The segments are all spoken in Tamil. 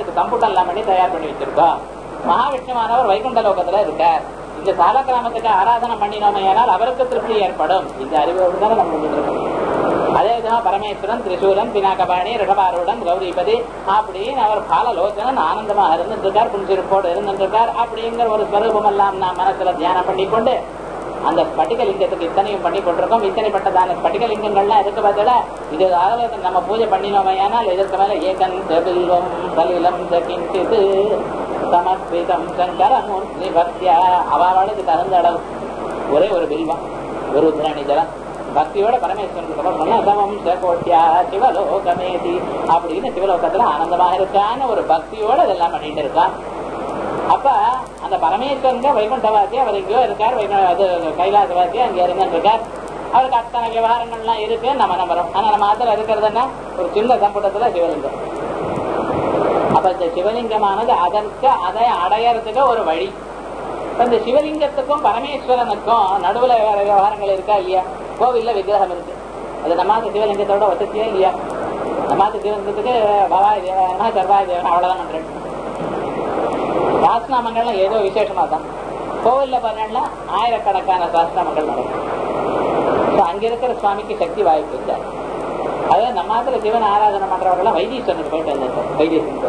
அதுக்கு கம்ப்யூட்டர் எல்லாம் பண்ணி தயார் பண்ணி வச்சிருக்கோம் மகாவிஷ்ணுவானவர் வைகுண்ட லோகத்துல இருக்கார் இந்த சால கிராமத்துக்கு ஆராதனை பண்ணினோமே ஆனால் அவருக்கு திருப்தி ஏற்படும் இந்த அறிவோடு தான் நம்ம பண்ணிட்டு இருக்கோம் அதே விதமா பரமேஸ்வரன் திரிசூலன் பினாகபாணி ரிஷபாரூடன் கௌரிபதி அப்படின்னு அவர் பாலலோச்சனன் ஆனந்தமாக இருந்துருக்கார் புன்சிருப்போடு இருந்துருக்கார் அப்படிங்கிற ஒரு ஸ்வரூபம் எல்லாம் நாம் மனசுல தியானம் பண்ணிக்கொண்டு அந்த ஸ்பட்டிகலிங்கத்துக்கு இத்தனையும் பண்ணி கொண்டிருக்கோம் இத்தனைப்பட்டதான ஸ்பட்டிகலிங்கங்கள்லாம் இருக்கு பார்த்தா இது அதாவது நம்ம பூஜை பண்ணினோமையானால் இதற்கு மேல ஏகன் செபில்வம் சலிலம் கிஞ்சித் சமர்ப்பிதம் சங்கரமூர்த்தி பக்தியா அவாவாளுக்கு தகுந்த அளவு ஒரே ஒரு பில்வம் ஒரு உத்ராணி ஜலம் பக்தியோட பரமேஸ்வரனுக்கு சமர்ப்பணம் சமம் சகோட்டியா சிவலோகமேதி அப்படின்னு சிவலோகத்துல ஆனந்தமாக இருக்கான்னு ஒரு பக்தியோட இதெல்லாம் பண்ணிட்டு இருக்கான் அப்ப அந்த பரமேஸ்வரங்க வைகுண்டவாசி அவர் எங்கேயோ இருக்கார் வைகுண்ட அது கைலாசவாசி அங்க இருந்திருக்கார் அவருக்கு அத்தனை விவகாரங்கள்லாம் இருக்கு நம்ம நம்புறோம் ஆனா நம்ம அதுல இருக்கிறதுன்னா ஒரு சின்ன சம்புடத்துல சிவலிங்கம் அப்ப இந்த சிவலிங்கமானது அதற்கு அதை அடையறதுக்கு ஒரு வழி இப்ப இந்த சிவலிங்கத்துக்கும் பரமேஸ்வரனுக்கும் நடுவுல வேற விவகாரங்கள் இருக்கா இல்லையா கோவில்ல விக்கிரகம் இருக்கு அது நம்மாத்து சிவலிங்கத்தோட வசதியே இல்லையா நம்மாத்து சிவலிங்கத்துக்கு பவாய் தேவனா சர்வாய் தேவனா அவ்வளவுதான் பண்றேன் சாஸ்திராமங்கள்லாம் ஏதோ விசேஷமா தான் கோவில்ல பாருங்கன்னா ஆயிரக்கணக்கான சாஸ்திராமங்கள் நடக்கும் So, அங்க இருக்கிற சுவாமிக்கு சக்தி வாய்ப்பு இல்லை அதாவது நம்ம ஆத்துல சிவன் ஆராதனை பண்றவர்கள் வைத்தீஸ்வரனுக்கு போயிட்டு வந்திருக்கோம் வைத்தீஸ்வரன்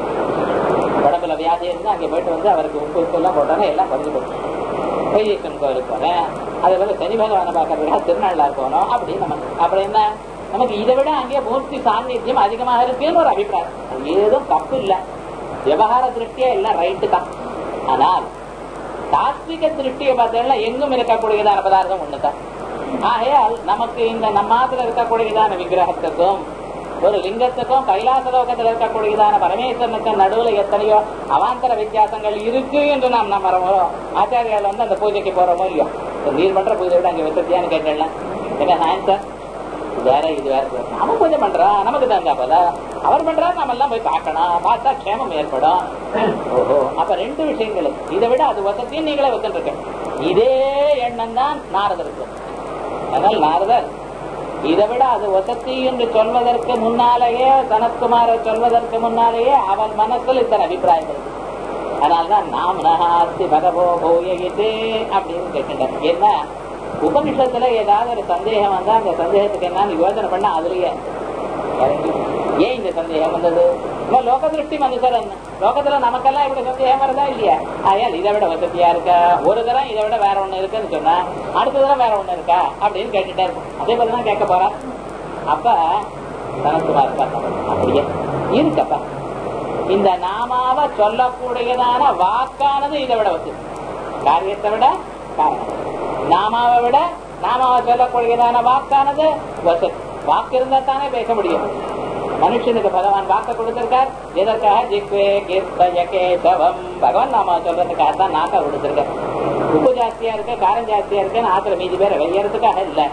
கோயில் உடம்புல வியாதி இருந்து அங்கே போயிட்டு வந்து அவருக்கு உப்பு உப்பு எல்லாம் போட்டாங்க எல்லாம் குறைஞ்சு போச்சு வைத்தீஸ்வரன் கோயிலுக்கு போறேன் அதே போல சனி பகவானை பார்க்கறதுக்காக திருநள்ளார் போனோம் அப்படி நமக்கு அப்படி என்ன நமக்கு இதை விட அங்கே மூர்த்தி சாநித்தியம் அதிகமாக இருக்குன்னு ஒரு அபிப்பிராயம் அது ஏதும் தப்பு இல்லை விவகார திருஷ்டியா எல்லாம் ரைட்டு தான் ஆனால் தாத்விக திருஷ்டியை பார்த்தீங்கன்னா எங்கும் இருக்கக்கூடியதான பதார்த்தம் ஒண்ணுதான் ஆகையால் நமக்கு இந்த நம்மாத்துல இருக்கக்கூடியதான விக்கிரகத்துக்கும் ஒரு லிங்கத்துக்கும் கைலாச லோகத்தில் இருக்கக்கூடியதான பரமேஸ்வரனுக்கும் நடுவுல எத்தனையோ அவாந்தர வித்தியாசங்கள் இருக்கு என்று நாம் நம்புறோமோ ஆச்சாரியால் வந்து அந்த பூஜைக்கு போறோமோ இல்லையோ இந்த நீர் பண்ற பூஜை விட அங்க வசதியான்னு கேட்டேன் என்ன ஆன்சர் வேற இது வேற நாம பூஜை பண்றோம் நமக்கு தந்தா போல அவர் பண்றாரு நம்ம எல்லாம் போய் பார்க்கணும் பார்த்தா க்ஷேமம் ஏற்படும் ஓஹோ அப்ப ரெண்டு விஷயங்கள் இதை விட அது வசதியும் நீங்களே வச்சுருக்க இதே எண்ணம் தான் நாரதருக்கு அதனால் நாரதர் இதை விட அது வசதி என்று சொல்வதற்கு முன்னாலேயே சனத்குமாரை சொல்வதற்கு முன்னாலேயே அவன் மனசில் இத்தனை அபிப்பிராயங்கள் இருக்கு. அதனால்தான் நாம் நகாஸ்தி பகவோ போயகிட்டு அப்படின்னு கேட்கின்றார் என்ன உபனிஷத்துல ஏதாவது ஒரு சந்தேகம் வந்தா அந்த சந்தேகத்துக்கு என்னன்னு யோசனை பண்ண அதுலயே இறங்கி, ஏன் இந்த சந்தேகம் வந்தது இல்ல லோக திருஷ்டி மனுஷரன் லோகத்துல நமக்கெல்லாம் இப்படி சந்தேகம் வருதா இல்லையா ஆயால் இதை விட வசதியா இருக்கா ஒரு தரம் இதை விட வேற ஒண்ணு இருக்குன்னு சொன்னா அடுத்த தரம் வேற ஒண்ணு இருக்கா அப்படின்னு கேட்டுட்டே இருக்கும் அதே போலதான் கேட்க போறா அப்ப சனத்குமார் பார்த்தா அப்படியே இருக்கப்பா இந்த நாமாவ சொல்லக்கூடியதான வாக்கானது இதை விட வசதி காரியத்தை விட காரணம் நாமாவை விட நாமாவை சொல்லக்கூடியதான வாக்கானது வசதி வாக்கு இருந்தா தானே பேச முடியும் மனுஷனுக்கு பகவான் வாக்க கொடுத்திருக்கார் எதற்காக ஜிக்வே கீர்த்தய கேசவம் பகவான் நாம சொல்றதுக்காக தான் நாக்க கொடுத்திருக்கார் உப்பு ஜாஸ்தியா இருக்கு காரம் ஜாஸ்தியா இருக்குன்னு ஆத்திர மீதி பேரை வெளியேறதுக்காக இல்ல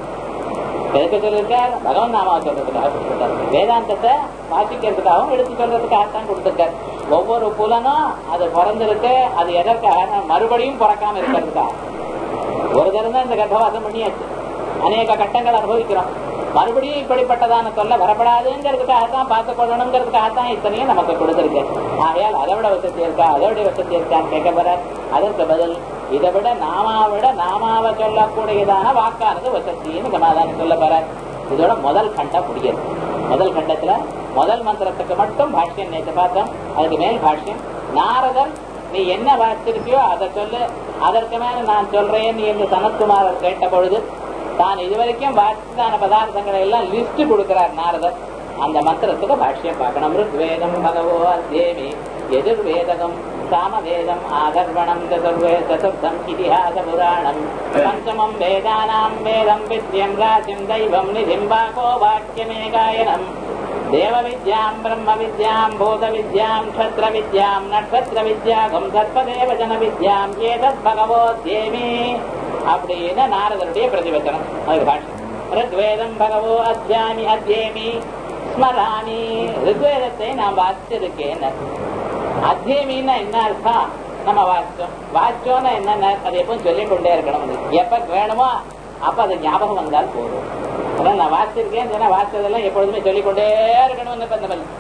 எதுக்கு சொல்லியிருக்கார் பகவான் நாமாவை சொல்றதுக்காக கொடுத்திருக்கார் வேதாந்தத்தை வாசிக்கிறதுக்காகவும் எடுத்து சொல்றதுக்காகத்தான் கொடுத்திருக்கார் ஒவ்வொரு புலனும் அது பிறந்திருக்கு அது எதற்காக மறுபடியும் பிறக்காம இருக்கிறதுக்காக ஒரு தரம் தான் இந்த கர்ப்பவாசம் பண்ணியாச்சு அநேக கட்டங்கள் அனுபவிக்கிறோம் மறுபடியும் இப்படிப்பட்டதான சொல்ல வரப்படாதுங்கிறதுக்காகத்தான் பார்த்து கொள்ளணுங்கிறதுக்காகத்தான் இத்தனையும் நமக்கு கொடுத்திருக்கு ஆகையால் அதை விட வசதி இருக்கா அதை விட வசதி இருக்கான்னு கேட்க போற அதற்கு பதில் இதை விட நாமாவை விட நாமாவை சொல்லக்கூடியதான வாக்கானது வசதின்னு சமாதானம் சொல்ல போற இதோட முதல் கண்டம் முடியாது முதல் கண்டத்துல முதல் மந்திரத்துக்கு மட்டும் பாஷ்யம் நேற்று பார்த்தோம் அதுக்கு மேல் பாஷ்யம் நாரதன் நீ என்ன வாசிச்சிருக்கியோ அதை சொல்லு அதற்கு மேல நான் சொல்றேன் என்று சனத்குமாரர் கேட்ட பொழுது தான் இதுவரைக்கும் வாசித்தான பதார்த்தங்களை எல்லாம் லிஸ்ட் கொடுக்கிறார் நாரதர் அந்த மந்திரத்துக்கு பாஷ்யம் பார்க்கணும் ருக்வேதம் பகவோ அத்தியேமி எதிர்வேதகம் சாமவேதம் ஆகர்வணம் சதுர்வே சதுர்த்தம் இதிஹாச புராணம் பஞ்சமம் வேதானாம் வேதம் வித்யம் ராசிம் தெய்வம் நிதிம் வாக்கோ வாக்கியமேகாயனம் தேவ வித்யாம் பிரம்ம வித்யாம் பூத வித்யாம் க்ஷத்ர வித்யாம் நட்சத்திர வித்யாகம் சர்வதேவ ஜன வித்யாம் ஏதத் பகவோ தேவி அப்படின்னு நாரதருடைய பிரதிவச்சனம் அது பாஷ்யம் ரிக்வேதம் பகவோ அத்தியாமி அத்தியேமி ஸ்மராமி ரிக்வேதத்தை நான் வாசிச்சிருக்கேன் அத்தியமின்னா என்ன அர்த்தம் நம்ம வாசிச்சோம் வாசிச்சோம்னா என்னென்ன அது எப்பவும் சொல்லிக் கொண்டே இருக்கணும் எப்ப வேணுமோ அப்ப அது ஞாபகம் வந்தால் போதும் அதான் நான் வாசிச்சிருக்கேன் சொன்னா வாசிச்சதெல்லாம் எப்பொழுதுமே சொல்லிக்கொண்டே இருக்கணும்னு இப்ப இந்த பள்ளி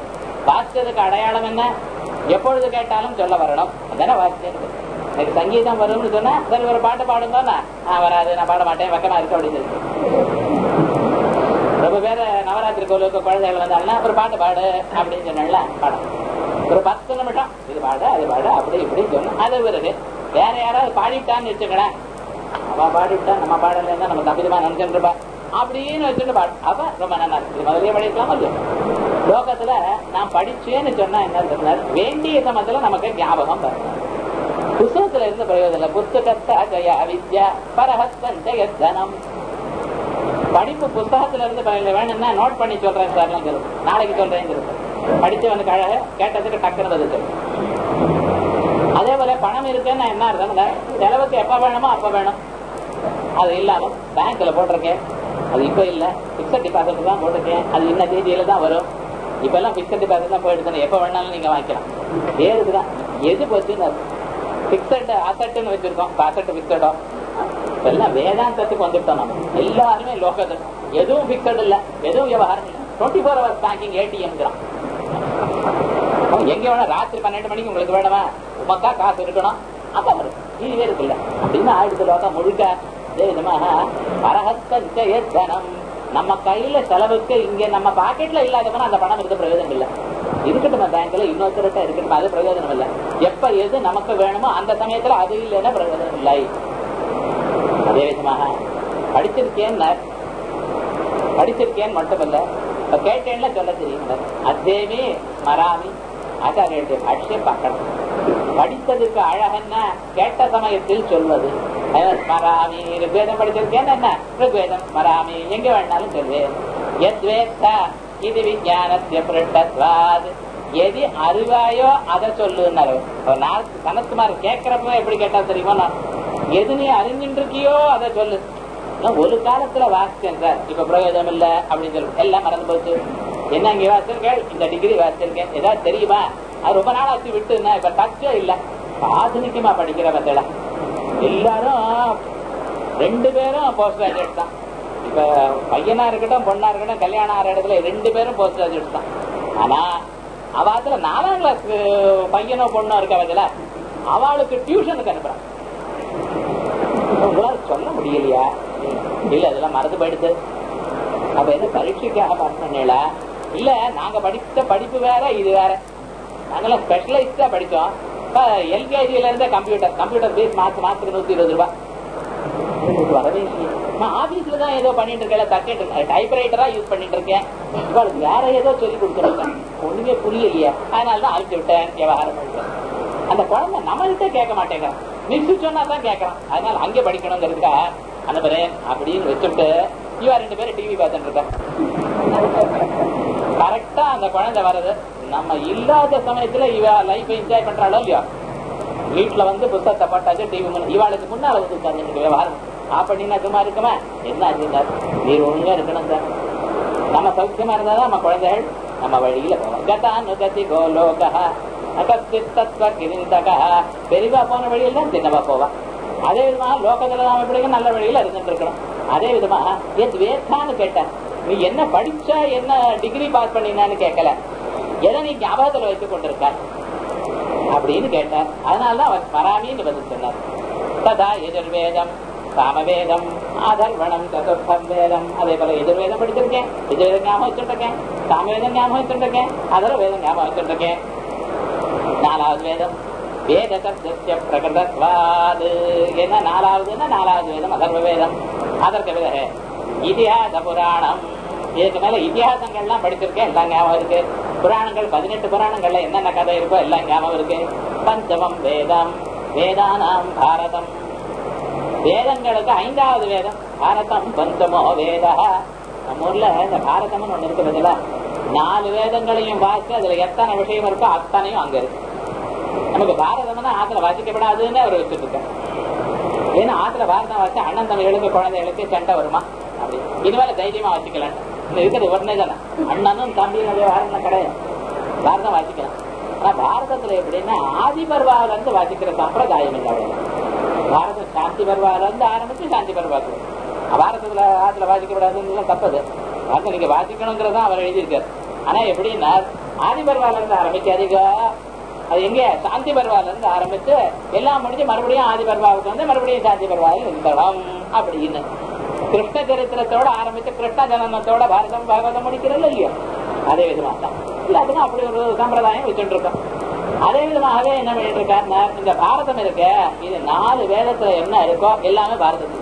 வாசிச்சதுக்கு அடையாளம் என்ன எப்பொழுது கேட்டாலும் சொல்ல வரணும் அதானே வாசிச்சது எனக்கு சங்கீதம் வரும்னு சொன்னா சரி ஒரு பாட்டு பாடுங்க நான் வராது நான் பாட மாட்டேன் வெக்கமா இருக்கு அப்படின்னு சொல்லி ரொம்ப பேர் நவராத்திரி கோவிலுக்கு குழந்தைகள் வந்தாங்கன்னா ஒரு பாட்டு பாடு அப்படின்னு சொன்னால பாடம் ஒரு பத்து நிமிஷம் இது பாடு அது பாடு அப்படி இப்படி சொன்ன அது பிறகு வேற யாராவது பாடிட்டான்னு வச்சுக்கடேன் அவ பாடிவிட்டா நம்ம பாடலைன்னா நம்ம தப்பிதமா நினைச்சுட்டு இருப்பா அப்படின்னு வச்சுட்டு பாடு அப்ப ரொம்ப நல்லா இருக்கு இது முதலே படிக்கலாம் இல்லையா லோகத்துல நான் படிச்சேன்னு சொன்னா என்ன சொன்னார் வேண்டிய சமயத்துல நமக்கு ஞாபகம் வரும் புத்தகத்துல இருந்து பிரயோஜனம் இல்லை புத்தகத்தை அஜய அவித்யா பரஹத்தனம் படிப்பு புத்தகத்துல இருந்து பரவாயில்ல வேணும்னா நோட் பண்ணி சொல்றேன் சார் நாளைக்கு சொல்றேன் படிச்சவனுக்கு அழக கேட்டதுக்கு டக்குனு பதில் சொல்லு. அதே போல பணம் இருக்குன்னு என்ன அர்த்தம் செலவுக்கு எப்ப வேணுமோ அப்ப வேணும் அது இல்லாம பேங்க்ல போட்டிருக்கேன் அது இப்ப இல்ல பிக்சட் டிபாசிட் தான் போட்டிருக்கேன் அது இன்ன தேதியில தான் வரும் இப்ப எல்லாம் பிக்சட் டிபாசிட் தான் போயிடுச்சு எப்ப வேணாலும் நீங்க வாங்கிக்கலாம் ஏறுதுதான் எது போச்சுன்னு பிக்சட் அசட்டுன்னு வச்சிருக்கோம் அசட்டு பிக்சடோ எல்லாம் வேதாந்தத்துக்கு வந்துட்டோம் நம்ம எல்லாருமே லோகத்தில் எதுவும் பிக்சட் இல்ல எதுவும் விவகாரம் இல்ல டுவெண்ட்டி ஃபோர் ஹவர்ஸ் பேங்கிங் ஏடிஎம்ங்கிறான் எங்க வேணா ராத்திரி பன்னெண்டு மணிக்கு உங்களுக்கு வேணுமா உமக்கா காசு இருக்கணும் அப்ப வரும் இதுவே இருக்குல்ல அப்படின்னு ஆயிடுச்சு லோகம் முழுக்க இதே விதமாக பரஹத்தஞ்சய தனம் நம்ம கையில செலவுக்கு இங்க நம்ம பாக்கெட்ல இல்லாதவனா அந்த பணம் இருக்க பிரயோஜனம் இல்ல இருக்கட்டும் பேங்க்ல இன்னொருத்தருட்ட இருக்கட்டும் அது பிரயோஜனம் இல்ல எப்ப எது நமக்கு வேணுமோ அந்த சமயத்துல அது இல்லைன்னா பிரயோஜனம் இல்லை அதே விதமாக படிச்சிருக்கேன்னு படிச்சிருக்கேன்னு மட்டுமல்ல இப்ப கேட்டேன்ல சொல்ல தெரியும் அத்தேவி மராமி ஆச்சாரிய பாஷ்யம் பார்க்கணும் படித்ததுக்கு அழகன்னா கேட்ட சமயத்தில் சொல்வது மராமி ருக்வேதம் படிச்சிருக்கேன் என்ன ருக்வேதம் மராமி எங்க வேணாலும் சொல்வேன் எத்வேத்தா இது விஜயானத்திய பிருட்டத்வாத் எது அறிவாயோ அதை சொல்லுன்னாரு சனத்குமார் கேட்கிறப்ப எப்படி கேட்டா தெரியுமா நான் எது நீ அறிஞ்சிட்டு இருக்கியோ அதை சொல்லு நான் ஒரு காலத்துல வாசிச்சேன் சார் இப்ப பிரயோஜனம் இல்ல அப்படின்னு சொல்லி எல்லாம் மறந்து போச்சு என்ன இங்க வாசிச்சிருக்கேன் இந்த டிகிரி வாசிச்சிருக்கேன் ஏதாவது தெரியுமா அது ரொம்ப நாள் ஆச்சு விட்டு இப்ப டச்சே இல்ல ஆధుனிகமா படிக்கிற மெத்தடா எல்லாரும் ரெண்டு பேரும் போஸ்ட் கிராஜுவேட் தான் இப்ப பையனா இருக்கட்டும் பொண்ணா இருக்கட்டும் கல்யாணம் ஆகிற இடத்துல ரெண்டு பேரும் போஸ்ட் கிராஜுவேட் தான் ஆனா அவாத்துல நாலாம் கிளாஸ் பையனோ பொண்ணோ இருக்க வகையில அவளுக்கு டியூஷனுக்கு அனுப்புறான் உங்களால சொல்ல முடியலையா இல்ல இதெல்லாம் மறந்து போயிடுது அப்ப என்ன பரீட்சைக்காக பண்ணீங்களா இல்ல நாங்க படித்த படிப்பு வேற இது வேற நாங்கெல்லாம் ஸ்பெஷலைஸ்டா படிச்சோம் இப்ப எல்கேஜில இருந்தே கம்ப்யூட்டர் கம்ப்யூட்டர் பேஸ் மாசம் மாசத்துக்கு நூத்தி இருபது ரூபாய் வரவே இல்லையே நான் ஆபீஸ்ல தான் ஏதோ பண்ணிட்டு இருக்கேன் தக்கிட்டு இருக்கேன் டைப்ரைட்டரா யூஸ் பண்ணிட்டு இருக்கேன் இவளுக்கு வேற ஏதோ சொல்லி கொடுத்துருக்கேன் ஒண்ணுமே புரியலையே அதனால தான் அழிச்சு விட்டேன் விவகாரம் பண்றேன் அந்த குழந்தை நம்மகிட்ட கேட்க மாட்டேங்கிறான் மிஸ் சொன்னா தான் கேட்கறான் அதனால அங்கே படிக்கணுங்கிறதுக்கா அந்த பேரு அப்படின்னு வச்சுட்டு இவா ரெண்டு பேரும் டிவி பார்த்துட்டு இருக்க கரெக்டா அந்த குழந்தை வர்றது நம்ம இல்லாத சமயத்துல இவ லைஃப் என்ஜாய் பண்றாளோ இல்லையோ வீட்டுல வந்து புத்தகத்தை போட்டாச்சு டிவி முன்ன இவாளுக்கு முன்னால வந்து உட்கார்ந்து விவகாரம் அப்படின்னா சும்மா இருக்குமா என்ன ஆச்சுங்க நீர் ஒழுங்கா இருக்கணும் சார் நம்ம சௌக்கியமா இருந்தாதான் நம்ம குழந்தைகள் நம்ம வழியில போவோம் கதானு கதி கோலோகா அகஸ்தித்தத்வ கிரிந்தக பெரிவா போன வழியில தான் சின்னவா போவா அதே விதமா லோகத்துல நாம எப்படி நல்ல வழியில இருந்துட்டு இருக்கணும் அதே விதமா எத் வேத்தான்னு கேட்டேன் நீ என்ன படிச்சா என்ன டிகிரி பாஸ் பண்ணினான்னு கேட்கல எதை நீ ஞாபகத்துல வைத்துக் கொண்டிருக்க அப்படின்னு கேட்டார் அதனாலதான் அவர் பராமின்னு பதில் சொன்னார் ததா எதிர்வேதம் சாமவேதம் அதர்வணம் சதுர்த்தம் வேதம் அதே போல எதிர்வேதம் படிச்சிருக்கேன் எதிர்வேதம் ஞாபகம் வச்சுருக்கேன் சாமவேதம் ஞாபகம் வச்சுருக்கேன் அதர் வேதம் ஞாபகம் வச்சுருக்கேன் நாலாவது வேதம் வேத சப்தஸ்ய பிரகிருதத்வாது என்ன நாலாவதுன்னா நாலாவது வேதம் அதர்வ வேதம் அதற்கு வித இதிகாச புராணம் இதுக்கு மேல இதிகாசங்கள்லாம் படிச்சிருக்கேன் எல்லாம் ஞாபகம் இருக்கு புராணங்கள் பதினெட்டு புராணங்கள்ல என்னென்ன கதை இருக்கோ எல்லாம் ஞாபகம் இருக்கு பஞ்சமம் வேதம் வேதானாம் பாரதம் வேதங்களுக்கு ஐந்தாவது வேதம் பாரதம் பஞ்சமோ வேத நம்ம ஊர்ல இந்த பாரதம்னு ஒண்ணு இருக்கு பதிலா நாலு வேதங்களையும் வாசிச்சு அதுல எத்தனை விஷயம் இருக்கோ அத்தனையும் அங்க இருக்கு நமக்கு பாரதம்னா ஆத்துல வாசிக்கப்படாதுன்னு அவர் வச்சுட்டு இருக்காரு ஏன்னா ஆத்துல பாரதம் வாசி அண்ணன் தம்பிகளுக்கு குழந்தைகளுக்கு சண்டை வருமா அப்படி இனிமேல தைரியமா வாசிக்கலாம் இன்னும் இருக்கிறது உடனே தானே அண்ணனும் தம்பியும் விவகாரம் கிடையாது பாரதம் வாசிக்கலாம் ஆனா பாரதத்துல எப்படின்னா ஆதி பர்வாவில இருந்து வாசிக்கிற சம்பிரதாயம் இல்லை அவ்வளவு பாரதம் சாந்தி பர்வாவில இருந்து ஆரம்பிச்சு சாந்தி பர்வாக்கு பாரதத்துல ஆத்துல வாசிக்கப்படாதுன்னு தப்பது பாரதம் நீங்க வாசிக்கணுங்கிறதான் அவர் எழுதியிருக்காரு ஆனா எப்படின்னா ஆதி பர்வால இருந்து ஆரம்பிக்காதீங்க அது எங்க சாந்தி பர்வால இருந்து ஆரம்பிச்சு எல்லாம் முடிஞ்சு மறுபடியும் ஆதி பர்வாவுக்கு வந்து மறுபடியும் சாந்தி பர்வாவில் இருக்கலாம் அப்படின்னு கிருஷ்ண சரித்திரத்தோட ஆரம்பிச்சு கிருஷ்ண ஜனனத்தோட பாரதம் பாகவதம் முடிக்கிறது இல்லையோ அதே விதமா தான் எல்லாத்துக்கும் அப்படி ஒரு சம்பிரதாயம் வச்சுட்டு இருக்கோம் அதே விதமாகவே என்ன பண்ணிட்டு இருக்காருன்னா இந்த பாரதம் இருக்க இது நாலு வேதத்துல என்ன இருக்கோ எல்லாமே பாரதத்துல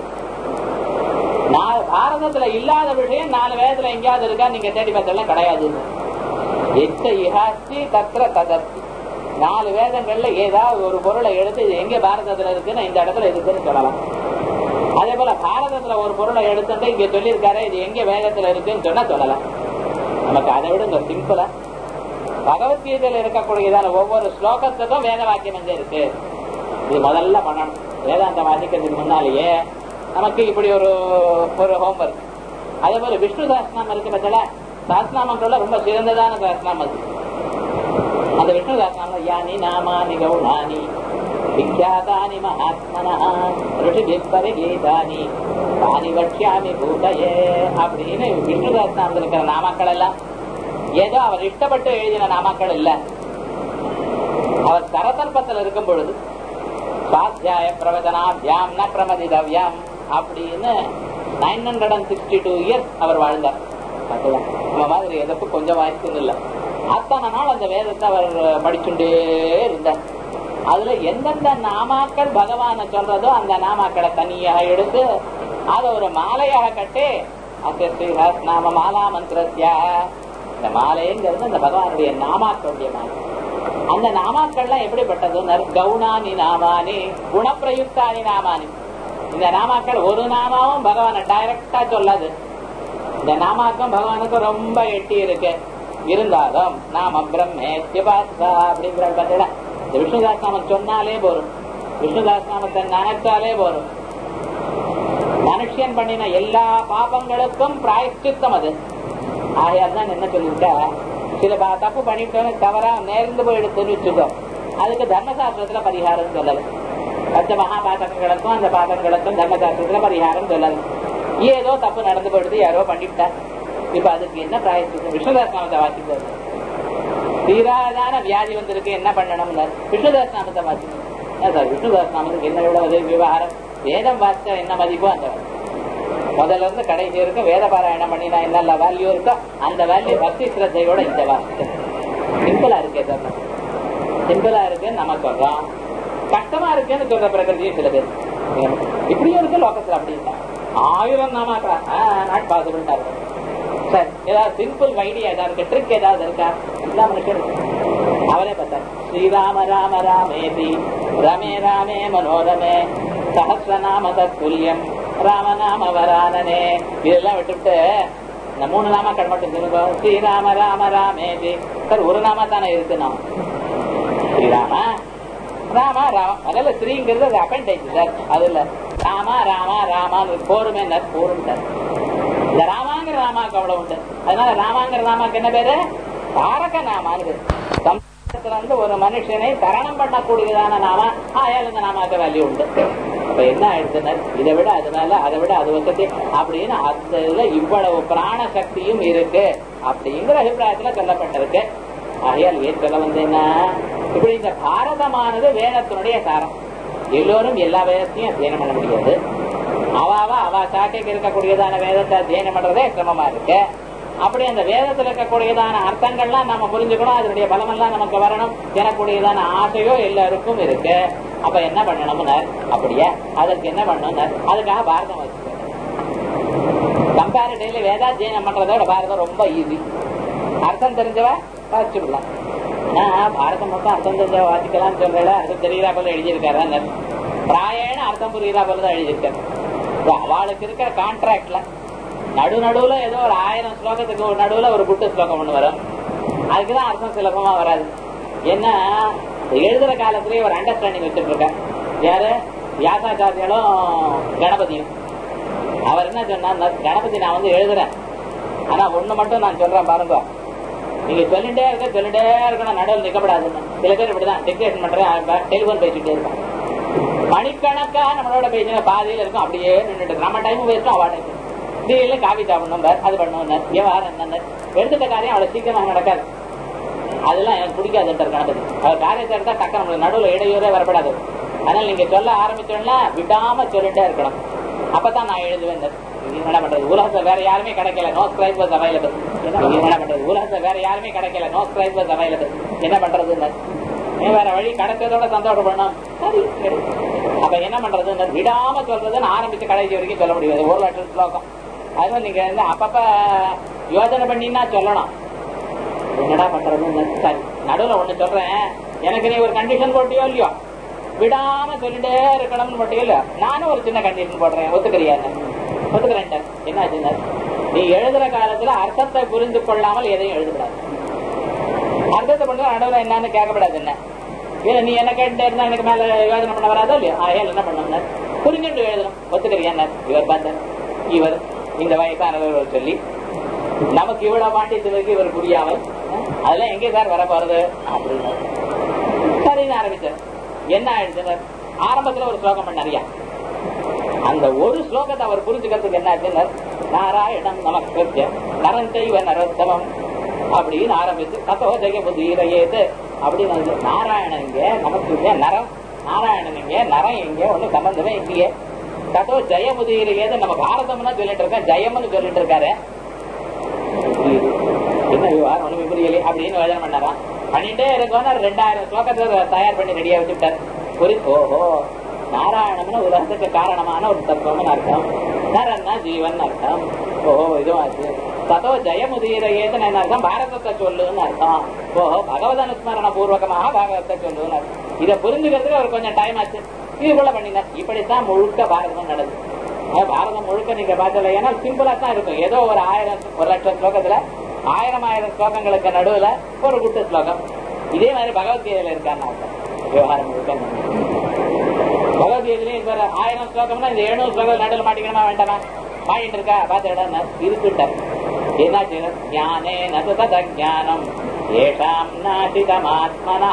நாலு பாரதத்துல இல்லாத விஷயம் நாலு வேதத்துல எங்கேயாவது இருக்கா நீங்க தேடி பார்த்தெல்லாம் கிடையாது எச்ச இஹாஸ்தி தத்திர ததர்த்தி நாலு வேதங்கள்ல ஏதாவது ஒரு பொருளை எடுத்து இது எங்க பாரதத்துல இருக்குன்னு இந்த இடத்துல இருக்குன்னு சொல்லலாம் அதே போல பாரதத்துல ஒரு பொருளை எடுத்துட்டு இங்க சொல்லியிருக்காரு இது எங்க வேதத்துல இருக்குன்னு சொன்னா சொல்லலாம் நமக்கு அதை விட இந்த சிம்பிளா பகவத்கீதையில இருக்கக்கூடியதான ஒவ்வொரு ஸ்லோகத்துக்கும் வேத வாக்கியம் எங்க இருக்கு இது முதல்ல பண்ணணும் வேதாந்தம் வாசிக்கிறதுக்கு முன்னாலேயே நமக்கு இப்படி ஒரு ஒரு ஹோம்ஒர்க் அதே போல விஷ்ணு சாஸ்திரம் இருக்கு பத்தில சாஸ்திரநாமங்கள்ல ரொம்ப சிறந்ததான சாஸ்திரம் அது அந்த விஷ்ணு சாஸ்திரம் யானி நாமானி கௌணானி விக்யாதானி மகாத்மனா ரிஷி கீதானி தானி வட்சியாமி பூதயே அப்படின்னு விஷ்ணு சாஸ்திரத்தில் இருக்கிற நாமாக்கள் எல்லாம் ஏதோ அவர் இஷ்டப்பட்டு எழுதின நாமாக்கள் இல்ல அவர் சரதர்ப்பத்தில் இருக்கும் பொழுது சுவாத்தியாய பிரவச்சனாபியாம் ந பிரமதிதவ்யம் அப்படின்னு nine hundred and sixty two years அவர் வாழ்ந்தார் நம்ம மாதிரி எதற்கு கொஞ்சம் வாய்ப்புன்னு இல்லை அத்தனை நாள் அந்த வேதத்தை அவர் படிச்சுட்டே இருந்தார் அதுல எந்தெந்த நாமாக்கள் பகவான சொல்றதோ அந்த நாமாக்களை தனியாக எடுத்து அதை ஒரு மாலையாக கட்டி அசஸ்ரீஹாஸ் நாம மாலா மந்திரத்தியா இந்த மாலைங்கிறது அந்த பகவானுடைய நாமாக்களுடைய மாலை அந்த நாமாக்கள்லாம் எப்படிப்பட்டது கவுனானி நாமானி குணப்பிரயுக்தானி நாமானி இந்த நாமாக்கள் ஒரு நாமாவும் பகவானை டைரக்டா சொல்லாது இந்த நாமாக்கும் பகவானுக்கும் ரொம்ப எட்டி இருக்கு இருந்தாலும் நாம பிரம்மேத்யபாசா அப்படிங்கிற பார்த்தீங்களா இந்த விஷ்ணுதாஸ் நாமம் சொன்னாலே போரும் விஷ்ணுதாஸ் நாமத்தை நினைச்சாலே போரும் மனுஷன் பண்ணின எல்லா பாபங்களுக்கும் பிராயஷ்டித்தம் அது ஆகையால் தான் என்ன சொல்லியிருக்க சில பா- தப்பு பண்ணிட்டோன்னு தவறா நேர்ந்து போயிடுத்துன்னு வச்சுக்கோ அதுக்கு தர்மசாஸ்திரத்துல பரிகாரம் சொல்லல பச்ச மகா பாதகங்களுக்கும் அந்த பாதகங்களுக்கும் தர்மசாஸ்திரத்துல பரிகாரம் சொல்லல ஏதோ தப்பு நடந்து போயிடுது யாரோ பண்ணிவிட்டா இப்ப அதுக்கு என்ன பிராயஷ்டித்தம் விஷ்ணுதாஸ் நாமத்தை வாசிக்கிறது தீராதான வியாதி வந்திருக்கு என்ன பண்ணணும்னு விஷ்ணுதாஸ் நாமத்தை வாசிக்கணும் ஏன் சார் விஷ்ணுதாஸ் நாமத்துக்கு என்ன எவ்வளவு விவகாரம் வேதம் வாசிச்சா என்ன மதிப்போ அந்த முதல்ல இருந்து கடைசி வரைக்கும் வேத பாராயணம் பண்ணினா என்ன வேல்யூ இருக்கோ அந்த வேல்யூ பக்தி சிரத்தையோட இந்த வாசிக்க சிம்பிளா இருக்கே சார் சிம்பிளா இருக்குன்னு நம்ம சொல்றோம் கஷ்டமா இருக்குன்னு சொல்ற பிரகிருதியும் சில பேர் இப்படியும் இருக்கு லோகத்துல அப்படி இல்லை ஆயிரம் நாமாக்கா நாட் பாசிபிள்டா இருக்கு சரி ஏதாவது சிம்பிள் ஐடியா ஏதாவது இருக்கு ட்ரிக் ஏதாவது இருக்கா எல்லா மனுஷன் அவரே பார்த்தார் ஸ்ரீராம ராம ராமேதி ரமே ராமே மனோரமே சஹசிரநாம தத்துல்யம் ராமநாம வரானனே இதெல்லாம் விட்டுவிட்டு இந்த மூணு நாமாக்கள் மட்டும் சொல்லுங்க ஸ்ரீராம ராம ராமேதி சார் ஒரு நாமா தானே இருக்கு நாம் ஸ்ரீராம ராமா ராமா அதனால ஸ்ரீங்கிறது அது அப்பெண்டைஸ் சார் அது இல்ல ராமா ராமா ராமான்னு போருமே போரும் சார் இந்த ராமாங்கிற ராமாக்கு அவ்வளவு உண்டு அதனால ராமாங்கிற ராமாக்கு என்ன பேரு தாரக நாமான்னு பேரு சம்ஸ்கிருதத்துல வந்து ஒரு மனுஷனை தரணம் பண்ணக்கூடியதான நாமா ஆயால் இந்த நாமாக்கு வேல்யூ உண்டு அப்ப என்ன ஆயிடுச்சுன்னா இதை விட அதனால அதை விட அது வசதி அப்படின்னு அந்த இதுல இவ்வளவு பிராண சக்தியும் இருக்கு அப்படிங்கிற அபிப்பிராயத்துல சொல்லப்பட்டிருக்கு ஆகையால் ஏன் சொல்ல வந்தேன்னா இப்படி இந்த பாரதமானது வேதத்தினுடைய சாரம் எல்லோரும் எல்லா வேதத்தையும் அத்தியனம் பண்ண முடியாது அவாவா அவ சாட்டைக்கு இருக்கக்கூடியதான வேதத்தை அத்தியனம் பண்றதே சிரமமா இருக்கு அப்படி அந்த வேதத்துல இருக்கக்கூடியதான அர்த்தங்கள்லாம் நம்ம புரிஞ்சுக்கணும் அதனுடைய பலமெல்லாம் நமக்கு வரணும் எனக்கூடியதான ஆசையோ எல்லாருக்கும் இருக்கு அப்ப என்ன பண்ணணும்னு அப்படியே அதற்கு என்ன பண்ணணும் அதுக்காக பாரதம் வச்சுக்கணும் கம்பேரிட்டிவ்லி வேதாத்தியனம் பண்றதோட பாரதம் ரொம்ப ஈஸி அர்த்தம் தெரிஞ்சவ வாசிச்சுடலாம் ஆனா பாரதம் மட்டும் அர்த்தம் தெரிஞ்சவ வாசிக்கலாம்னு சொல்றேன் அர்த்தம் தெரியுறா போல எழுதியிருக்காரு பிராயண அர்த்தம் புரியுறா போல தான் எழுதியிருக்காரு அவளுக்கு இருக்கிற கான்ட்ராக்ட்ல நடு நடுவுல ஏதோ ஒரு ஆயிரம் ஸ்லோகத்துக்கு ஒரு நடுவுல ஒரு குட்டு ஸ்லோகம் ஒண்ணு வரும் அதுக்குதான் அர்த்தம் சுலபமா வராது என்ன எழுதுற காலத்திலேயே ஒரு அண்டர்ஸ்டாண்டிங் வச்சுட்டு இருக்க யாரு வியாசாச்சாரியாலும் கணபதியும் அவர் என்ன சொன்னார் கணபதி நான் வந்து எழுதுறேன் ஆனா ஒண்ணு மட்டும் நான் சொல்றேன் பாருங்க நீங்க சொல்லிட்டே இருக்க சொல்லிட்டே இருக்கணும் நடுவில் நிக்கப்படாதுன்னு சில பேர் இப்படிதான் டிக்டேஷன் பண்றேன் டெலிபோன் பேசிட்டே இருக்கான் மணிக்கணக்கா நம்மளோட பேசின பாதையில இருக்கும் அப்படியே நின்றுட்டு நம்ம டைம் வேஸ்டும் அவா டைம் திடீர்னு காபி சாப்பிடணும் பார், அது பண்ணணும் விவகாரம் என்ன எடுத்துட்ட காரியம் அவ்வளவு சீக்கிரமாக நடக்காது அதெல்லாம் எனக்கு பிடிக்காதுன்றார் கணபதி அவர் காரியத்தை எடுத்தா டக்க நம்மளுக்கு நடுவுல இடையூறே வரப்படாது அதனால நீங்க சொல்ல ஆரம்பிச்சோம்னா விடாம சொல்லிட்டே இருக்கணும் அப்பதான் நான் எழுதுவேன் என்ன பண்றது உலகத்துல வேற யாருமே கிடைக்கல நோ ஸ்கிரைபர்ஸ் அவைலபிள் என்ன பண்றது உலகத்துல வேற யாருமே கிடைக்கல நோ ஸ்கிரைபர்ஸ் அவைலபிள் என்ன பண்றதுன்னு ஏன் வேற வழி கிடைச்சதோட சந்தோஷப்படணும் சரி சரி. அப்ப என்ன பண்றது விடாம சொல்றதுன்னு ஆரம்பிச்சு கடைசி வரைக்கும் சொல்ல முடியாது ஒரு லட்சம் ஸ்லோகம் அதனால நீங்க வந்து அப்பப்ப யோசனை பண்ணினா சொல்லணும் என்னடா பண்றதுன்னு சரி நடுவுல ஒண்ணு சொல்றேன் எனக்கு நீ ஒரு கண்டிஷன் போட்டியோ இல்லையோ விடாம சொல்லிட்டே இருக்கணும்னு மட்டும் இல்ல நானும் ஒரு சின்ன கண்டிஷன் போடுறேன் ஒத்துக்கிறியா ஒத்துக்கிறேன் என்ன ஆச்சுன்னா நீ எழுதுற காலத்துல அர்த்தத்தை புரிந்து கொள்ளாமல் எதையும் எழுதக்கூடாது அர்த்தத்தை பண்ண நடுவுல என்னன்னு கேட்கப்படாது என்ன இல்ல நீ என்ன கேட்டுட்டே இருந்தா எனக்கு மேல யோசனை பண்ண வராதோ இல்லையா ஆயால் என்ன பண்ணணும் புரிஞ்சுட்டு எழுதணும் ஒத்துக்கிறியா இவர் பார்த்தேன் இவர் இந்த வயசானவர் சொல்லி நமக்கு இவ்வளவு பாண்டியத்திற்கு இவர் புரியாமல் அஹ், அதெல்லாம் எங்கே சார் வர போறது அப்படின்னு சரின்னு ஆரம்பிச்சார் என்ன ஆயிடுச்சு ஆரம்பத்துல ஒரு ஸ்லோகம் பண்ணாரியா அந்த ஒரு ஸ்லோகத்தை அவர் புரிஞ்சுக்கிறதுக்கு என்ன ஆச்சுன்னா நாராயணம் நமஸ்கிருத்திய நரஞ்சைவ நரோத்தமம் அப்படின்னு ஆரம்பிச்சு கதோ ஜெய புதீரையேது அப்படின்னு வந்து நாராயணன் இங்க நமஸ்கிருத்திய நரம் நாராயணன் இங்க நரம் இங்க ஒண்ணு சம்பந்தமே இல்லையே கதோ ஜெயமுதீரையேது நம்ம பாரதம்னா சொல்லிட்டு இருக்கேன் ஜெயம்னு சொல்லிட்டு இருக்காரு என்ன விவகாரம் ஒண்ணுமே புரியலையே அப்படின்னு யோஜனை பண்ணாராம் பண்ணிட்டே இருக்கோன்னு ரெண்டாயிரம் ஸ்லோகத்தை தயார் பண்ணி ரெடியா வச்சுட்டார் புரி ஓஹோ நாராயணம்னு உலகத்துக்கு காரணமான ஒரு தத்துவம்னு அர்த்தம் நரன்னா ஜீவன் அர்த்தம் ஓஹோ இதுவும் ஆச்சு ததோ ஜெயமுதீர ஏதன என்ன அர்த்தம் பாரதத்தை சொல்லுன்னு அர்த்தம் ஓஹோ பகவத் அனுஸ்மரண பூர்வகமாக பாகவத்தை சொல்லுன்னு அர்த்தம் இதை புரிஞ்சுக்கிறதுக்கு அவர் கொஞ்சம் டைம் ஆச்சு இது போல பண்ணினார் இப்படித்தான் முழுக்க பாரதம் நடந்தது அதாவது பாரதம் முழுக்க நீங்க பார்த்தல ஏன்னா சிம்பிளா தான் இருக்கும் ஏதோ ஒரு ஆயிரம் ஒரு லட்சம் ஸ்லோகத்துல ஆயிரம் ஆயிரம் ஸ்லோகங்களுக்கு நடுவுல ஒரு குட்டு ஸ்லோகம் இதே மாதிரி பகவத்கீதையில இருக்கான்னு அர்த்தம் விவகாரம் முழுக்க பகவத்கீதையிலே இப்ப ஆயிரம் ஸ்லோகம்னா இந்த எழுநூறு ஸ்லோகம் நடுவில் மாட்டிக்கணுமா வேண்டாமா மாட்டிட்டு இருக்கா பார்த்த இடம் இருக்குட்டார் என்னாச்சு ஞானே நசுத ஜானம் ஏஷாம் நாசிதமாத்மனா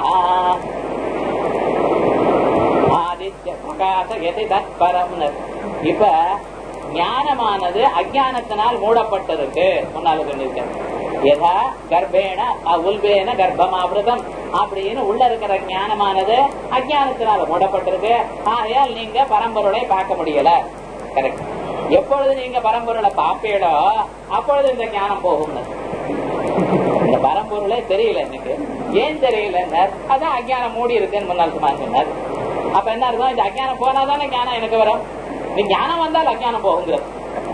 ஆதித்ய பிரகாச எதி தத்பரம்னு இப்ப ஞானமானது அஜானத்தினால் மூடப்பட்டிருக்கு முன்னால சொல்லியிருக்கேன் யதா கர்ப்பேன உல்பேன கர்ப்பமாவிரதம் அப்படின்னு உள்ள இருக்கிற ஞானமானது அஜானத்தினால மூடப்பட்டிருக்கு ஆகையால் நீங்க பரம்பொருளை பார்க்க முடியல கரெக்ட் எப்பொழுது நீங்க பரம்பொருளை பார்ப்பீடோ அப்பொழுது இந்த ஞானம் போகும்னு இந்த பரம்பொருளே தெரியல எனக்கு ஏன் தெரியல அதான் அஜானம் மூடி இருக்குன்னு முன்னாள் சுமார் சொன்னார் அப்ப என்ன அர்த்தம் இந்த அஜானம் போனாதானே ஞானம் எனக்கு வரும் நீ ஞானம் வந்தால் அஜானம் போகுங்கிறது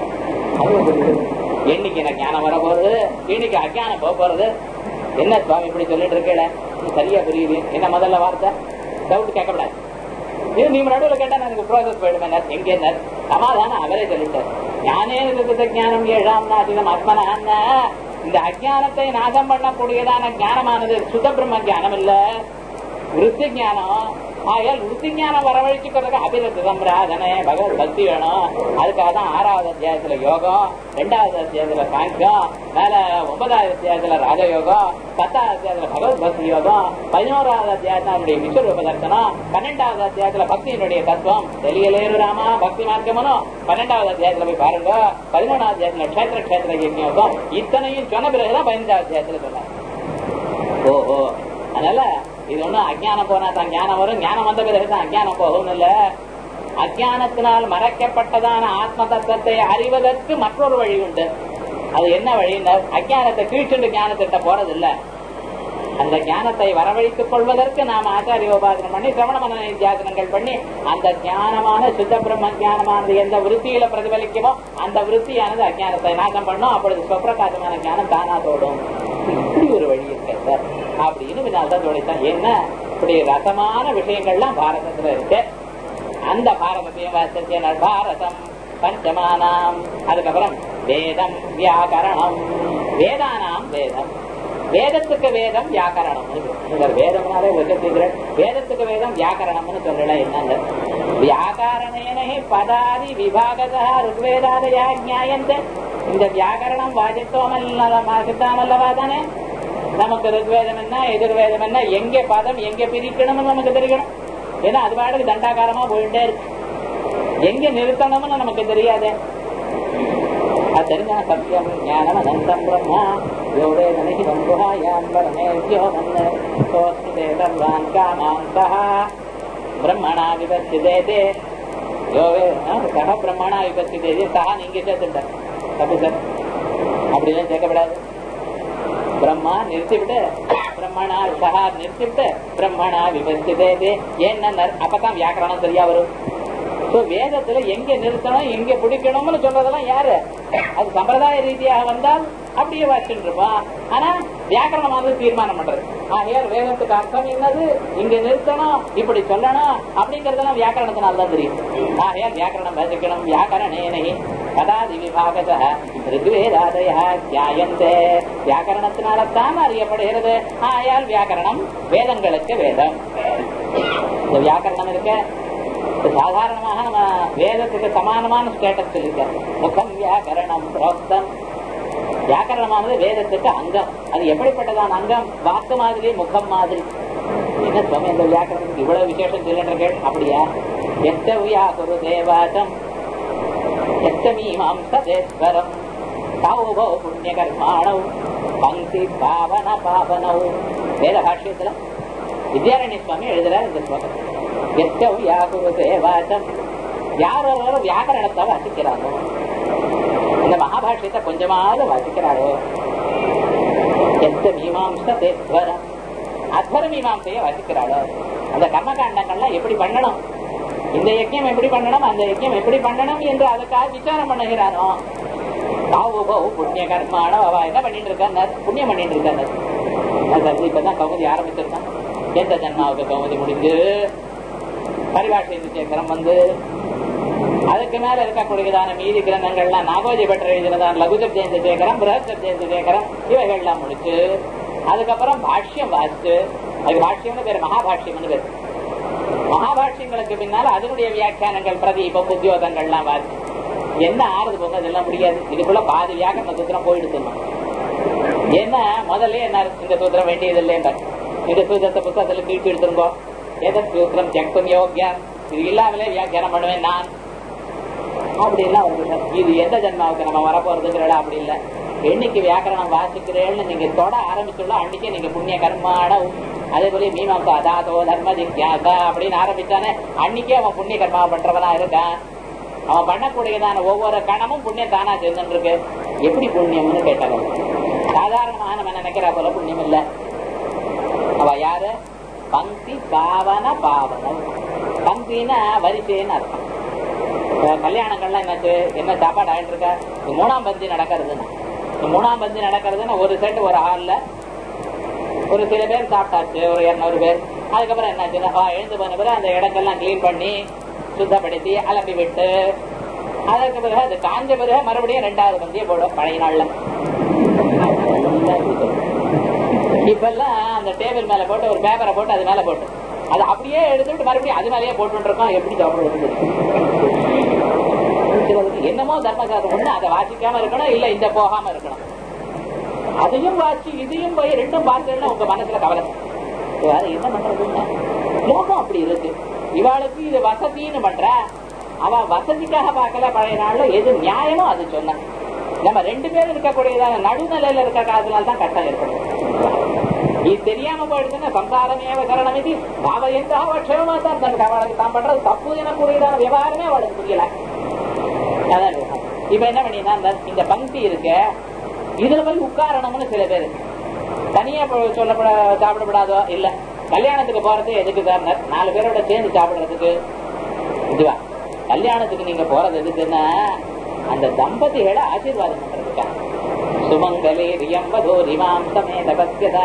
என்னைக்கு எனக்கு ஞானம் வர போறது இன்னைக்கு அஜானம் போக போறது என்ன சுவாமி இப்படி சொல்லிட்டு இருக்கேட சரியா புரியுது என்ன முதல்ல வார்த்தை டவுட் கேட்கக்கூடாது இது நீ நடுவில் கேட்டா எனக்கு ப்ராசஸ் போயிடுமே எங்க என்ன சமாதானம் அவரே சொல்லிட்டார் ஞானே இருக்கிற ஞானம் ஏழாம் நாசிதம் ஆத்மனான இந்த அஜானத்தை நாசம் பண்ணக்கூடியதான ஞானமானது சுத்த பிரம்ம ஞானம் இல்ல விருத்தி ஞானம் ஆகையால் விருத்தி ஞானம் வரவழைச்சுக்கிறதுக்கு அபிரத்து சம்பிராதனை பகவத் பக்தி வேணும் அதுக்காக தான் ஆறாவது அத்தியாயத்துல யோகம் ரெண்டாவது அத்தியாயத்துல சாங்கியம் மேல ஒன்பதாவது அத்தியாயத்துல ராஜயோகம் பத்தாவது அத்தியாயத்துல பகவத் பக்தி யோகம் பதினோராவது அத்தியாயத்துல அவனுடைய விஸ்வரூப தர்சனம் பன்னெண்டாவது அத்தியாயத்துல பக்தியினுடைய தத்துவம் தெரியலேரு ராமா பக்தி மார்க்கமனும் பன்னெண்டாவது அத்தியாயத்துல போய் பாருங்க பதினொன்றாவது அத்தியாயத்துல கஷேத்திர கஷேத்திர யஜ்யோகம் இத்தனையும் சொன்ன பிறகுதான் பதினஞ்சாவது அத்தியாயத்துல சொன்னார் ஓஹோ அதனால இது ஒண்ணும் அஜானம் போனா தான் ஞானம் வரும் ஞானம் வந்த பிறகுதான் அஜானம் போகும் இல்ல அஜானத்தினால் மறைக்கப்பட்டதான ஆத்ம தத்துவத்தை அறிவதற்கு மற்றொரு வழி உண்டு அது என்ன வழின்னா அஜானத்தை கீழ்ச்சென்று ஞானத்திட்ட போறது இல்ல அந்த ஞானத்தை வரவழைத்துக் கொள்வதற்கு நாம் ஆச்சாரிய உபாசனம் பண்ணி சிரவண மன நித்தியாசனங்கள் பண்ணி அந்த ஞானமான சுத்த பிரம்ம ஞானமானது எந்த விருத்தியில பிரதிபலிக்குமோ அந்த விருத்தியானது அஜானத்தை நாசம் பண்ணும் அப்பொழுது சுப்பிரகாசமான ஞானம் தானா தோடும் இப்படி ஒரு வழி இருக்கு சார் அப்படின்னு பின்னால் தோடித்தான் ஏன்னா இப்படி ரசமான விஷயங்கள்லாம் பாரதத்துல இருக்கு அந்த பாரதத்தையும் வாசிச்ச பாரதம் பஞ்சமானாம் அதுக்கப்புறம் வேதம் வியாக்கரணம் வேதானாம் வேதம் வேதத்துக்கு வேதம் வியாக்கரணம் வேதம்னாலே வச்சுக்கிறேன் வேதத்துக்கு வேதம் வியாக்கரணம்னு சொல்லல என்னங்க வியாக்கரணேனே பதாதி விபாகதா ருக்வேதாதயா ஜாயந்தே இந்த வியாக்கரணம் வாசித்தோமல்லவா தானே நமக்கு ருக்வேதம் என்ன எதிர்வேதம் என்ன எங்க பதம் எங்க பிரிக்கணும்னு நமக்கு தெரியணும் ஏன்னா அது பாட்டுக்கு தண்டாகாரமா போயிட்டே இருக்கு எங்க நிறுத்தணும்னு நமக்கு தெரியாது அது தெரிஞ்சா சத்தியம் ஞானம் அனந்தம் பிரம்மா யோவேதனை பந்துஹாயாம் பரமேவ்யோ மன்ன சோஸ்மிதே சர்வான் காமாந்தः பிரம்மணா விபத்திதே யோவே சக பிரம்மணா விபத்திதே சகா நீங்க சேர்த்துட்டார் தப்பு சார் அப்படிலாம் சேர்க்கப்படாது பிரம்மா நிறுத்திவிட்டு பிரம்மணா சகா நிறுத்திவிட்டு பிரம்மணா விபத்திதே ஏன்னா அப்பதான் வியாக்கரணம் சரியா வரும் சோ வேதத்துல எங்க நிறுத்தணும் எங்க பிடிக்கணும்னு சொல்றதெல்லாம் யாரு அது சம்பிரதாய ரீதியாக வந்தால் அப்படியே வாசிச்சுட்டு இருப்பான் ஆனா வியாக்கரணமானது தீர்மானம் பண்றது ஆகையால் வேதத்துக்கு அர்த்தம் என்னது இங்க நிறுத்தணும் இப்படி சொல்லணும் அப்படிங்கறதெல்லாம் வியாக்கரணத்தினால தான் தெரியும் ஆகையால் வியாக்கரணம் வாசிக்கணும் வியாக்கரணேனை கதாதி விபாகத ரிக்வேதாதய தியாயந்தே வியாக்கரணத்தினால்தான் அறியப்படுகிறது ஆகையால் வியாக்கரணம் வேதங்களுக்கு வேதம் இந்த வியாக்கரணம் இருக்க சாதாரணமாக நம்ம வேதத்துக்கு சமானமான ஸ்டேட்டஸ் சொல்லிருக்க முகம் வியாக்கரணம் புரோக்தம் வியாக்கரணமானது வேதத்துக்கு அங்கம் அது எப்படிப்பட்டதான அங்கம் வாக்கு மாதிரி முகம் மாதிரி என்ன சுவாமி இந்த வியாக்கரணத்துக்கு இவ்வளவு விசேஷம் சொல்லிட்டு அப்படியா எத்த வியாகுரு தேவாசம் எத்த மீமாம் சதேஸ்வரம் தாவோபோ புண்ணிய கர்மாணவ் பங்கி பாவன பாவனவ் வேத பாஷ்யத்துல வித்யாரண்ய சுவாமி எழுதுறாரு இந்த ஸ்லோகம் எத்த வியாகுரு தேவாசம் யாரோ வியாக்கரணத்தை வாசிக்கிறாரோ இந்த மகாபாஷ்யத்தை கொஞ்சமாவது வாசிக்கிறாரோ எத்த மீமாம்ச தேஸ்வரம் அத்வர மீமாம்சைய வாசிக்கிறாளோ அந்த கர்மகாண்டங்கள்லாம் எப்படி பண்ணணும் இந்த யஜ்யம் எப்படி பண்ணணும் அந்த யஜ்யம் எப்படி பண்ணணும் என்று அதுக்காக விசாரம் பண்ணுகிறானோ பாவுபோ புண்ணிய கர்மானோ அவ என்ன பண்ணிட்டு இருக்காங்க புண்ணியம் பண்ணிட்டு இருக்காங்க இப்பதான் கௌமுதி ஆரம்பிச்சிருக்கான் எந்த ஜன்மாவுக்கு கௌமுதி முடிஞ்சு பரிபாஷை சேகரம் வந்து அதுக்கு மேல இருக்கக்கூடியதான மீதி கிரந்தங்கள்லாம் நாகோஜி பட்டர் எழுதினதான் லகுஜப் ஜெயந்தி சேகரம் பிரகஸ்தப் ஜெயந்தி சேகரம் இவைகள்லாம் முடிச்சு அதுக்கப்புறம் பாஷ்யம் வாசிச்சு அது பாஷ்யம்னு பேர் மகாபாஷ்யம்னு பேர் மகாபாஷ்யங்களுக்கு பின்னால அதனுடைய வியாக்கியானங்கள் பிரதீபம் உத்தியோகங்கள்லாம் வாசிச்சு என்ன ஆறுது போக அதெல்லாம் முடியாது இதுக்குள்ள பாதி வியாக்கரண சூத்திரம் போயிடுச்சு என்ன முதல்ல என்ன இந்த சூத்திரம் வேண்டியது இல்லைன்ற இந்த சூத்திரத்தை புத்தகத்துல திருப்பி எடுத்துருங்கோ எதை சூத்திரம் செக்கும் யோக்கியா இது இல்லாமலே வியாக்கியானம் பண்ணுவேன் நான் அப்படி எல்லாம் வந்து இது எந்த ஜென்மாவுக்கு நம்ம வரப்போறதுங்கிறல அப்படி இல்லை என்னைக்கு வியாக்கரணம் வாசிக்கிறேன்னு நீங்க தொட ஆரம்பிச்சுள்ள அன்னைக்கு நீங்க புண்ணிய கர்மான அதே போல மீமாசா அதாதோ தர்ம ஜிக்யாசா அப்படின்னு ஆரம்பிச்சானே அன்னைக்கே அவன் புண்ணிய கர்மாவை பண்றவனா இருக்கான் அவன் பண்ணக்கூடியதான ஒவ்வொரு கணமும் புண்ணியம் தானா சேர்ந்துட்டு இருக்கு எப்படி புண்ணியம்னு கேட்டாங்க சாதாரணமாக நம்ம நினைக்கிற போல புண்ணியம் இல்ல அவ யாரு பங்கி பாவன பாவனம் பங்கின்னா வரிசைன்னு அர்த்தம் கல்யாணங்கள்லாம் என்னாச்சு என்ன சாப்பாடு ஆயிட்டு இருக்கா மூணாம் பந்தி நடக்கிறதுன்னா மூணாம் பந்தி நடக்கிறதுன்னா ஒரு செட் ஒரு ஹால்ல ஒரு சில பேர் சாப்பிட்டாச்சு ஒரு இருநூறு பேர் அதுக்கப்புறம் என்னாச்சுன்னா எழுந்து போன பிறகு அந்த இடங்கள்லாம் கிளீன் பண்ணி சுத்தப்படுத்தி அலம்பி விட்டு அதற்கு பிறகு அது காஞ்ச பிறகு மறுபடியும் ரெண்டாவது பந்தியை போடும் பழைய நாள்ல இப்பெல்லாம் அந்த டேபிள் மேல போட்டு ஒரு பேப்பரை போட்டு அது மேல போட்டு அது அப்படியே எடுத்துட்டு மறுபடியும் அது மேலேயே போட்டு இருக்கோம் எப்படி சாப்பிடுறது என்னமோ தர்மசாஸ்திரம் ஒண்ணு அதை வாசிக்காம இருக்கணும் இல்ல இந்த போகாம இருக்கணும் அதையும் வாசி இதையும் போய் ரெண்டும் பார்த்தேன்னா உங்க மனசுல கவலை வேற என்ன பண்றதுன்னா லோகம் அப்படி இருக்கு இவாளுக்கு இது வசதின்னு பண்ற அவ வசதிக்காக பார்க்கல பழைய நாள்ல எது நியாயமோ அது சொன்ன நம்ம ரெண்டு பேரும் இருக்கக்கூடியதான நடுநிலையில இருக்க காலத்தினால தான் கஷ்டம் ஏற்படும் இது தெரியாம போயிடுச்சுன்னா சம்சாரமே கரணம் இது அவ எந்த அவட்சயமா தான் தனக்கு அவளுக்கு தான் பண்றது தப்பு எனக்கூடியதான விவகாரமே அவளுக்கு புரியல அதான் இப்ப என்ன பண்ணினா இந்த பங்கி இருக்க இதுல போய் உட்காரணும்னு சில பேர் தனியா சொல்லப்பட சாப்பிடப்படாதோ இல்ல கல்யாணத்துக்கு போறது எதுக்கு சார் நாலு பேரோட சேர்ந்து சாப்பிடுறதுக்கு இதுவா கல்யாணத்துக்கு நீங்க போறது எதுக்குன்னா அந்த தம்பதிகளை ஆசீர்வாதம் பண்றதுக்கா சுமங்கலே ரியம்பதோரிமாம் சமேத பத்தியதா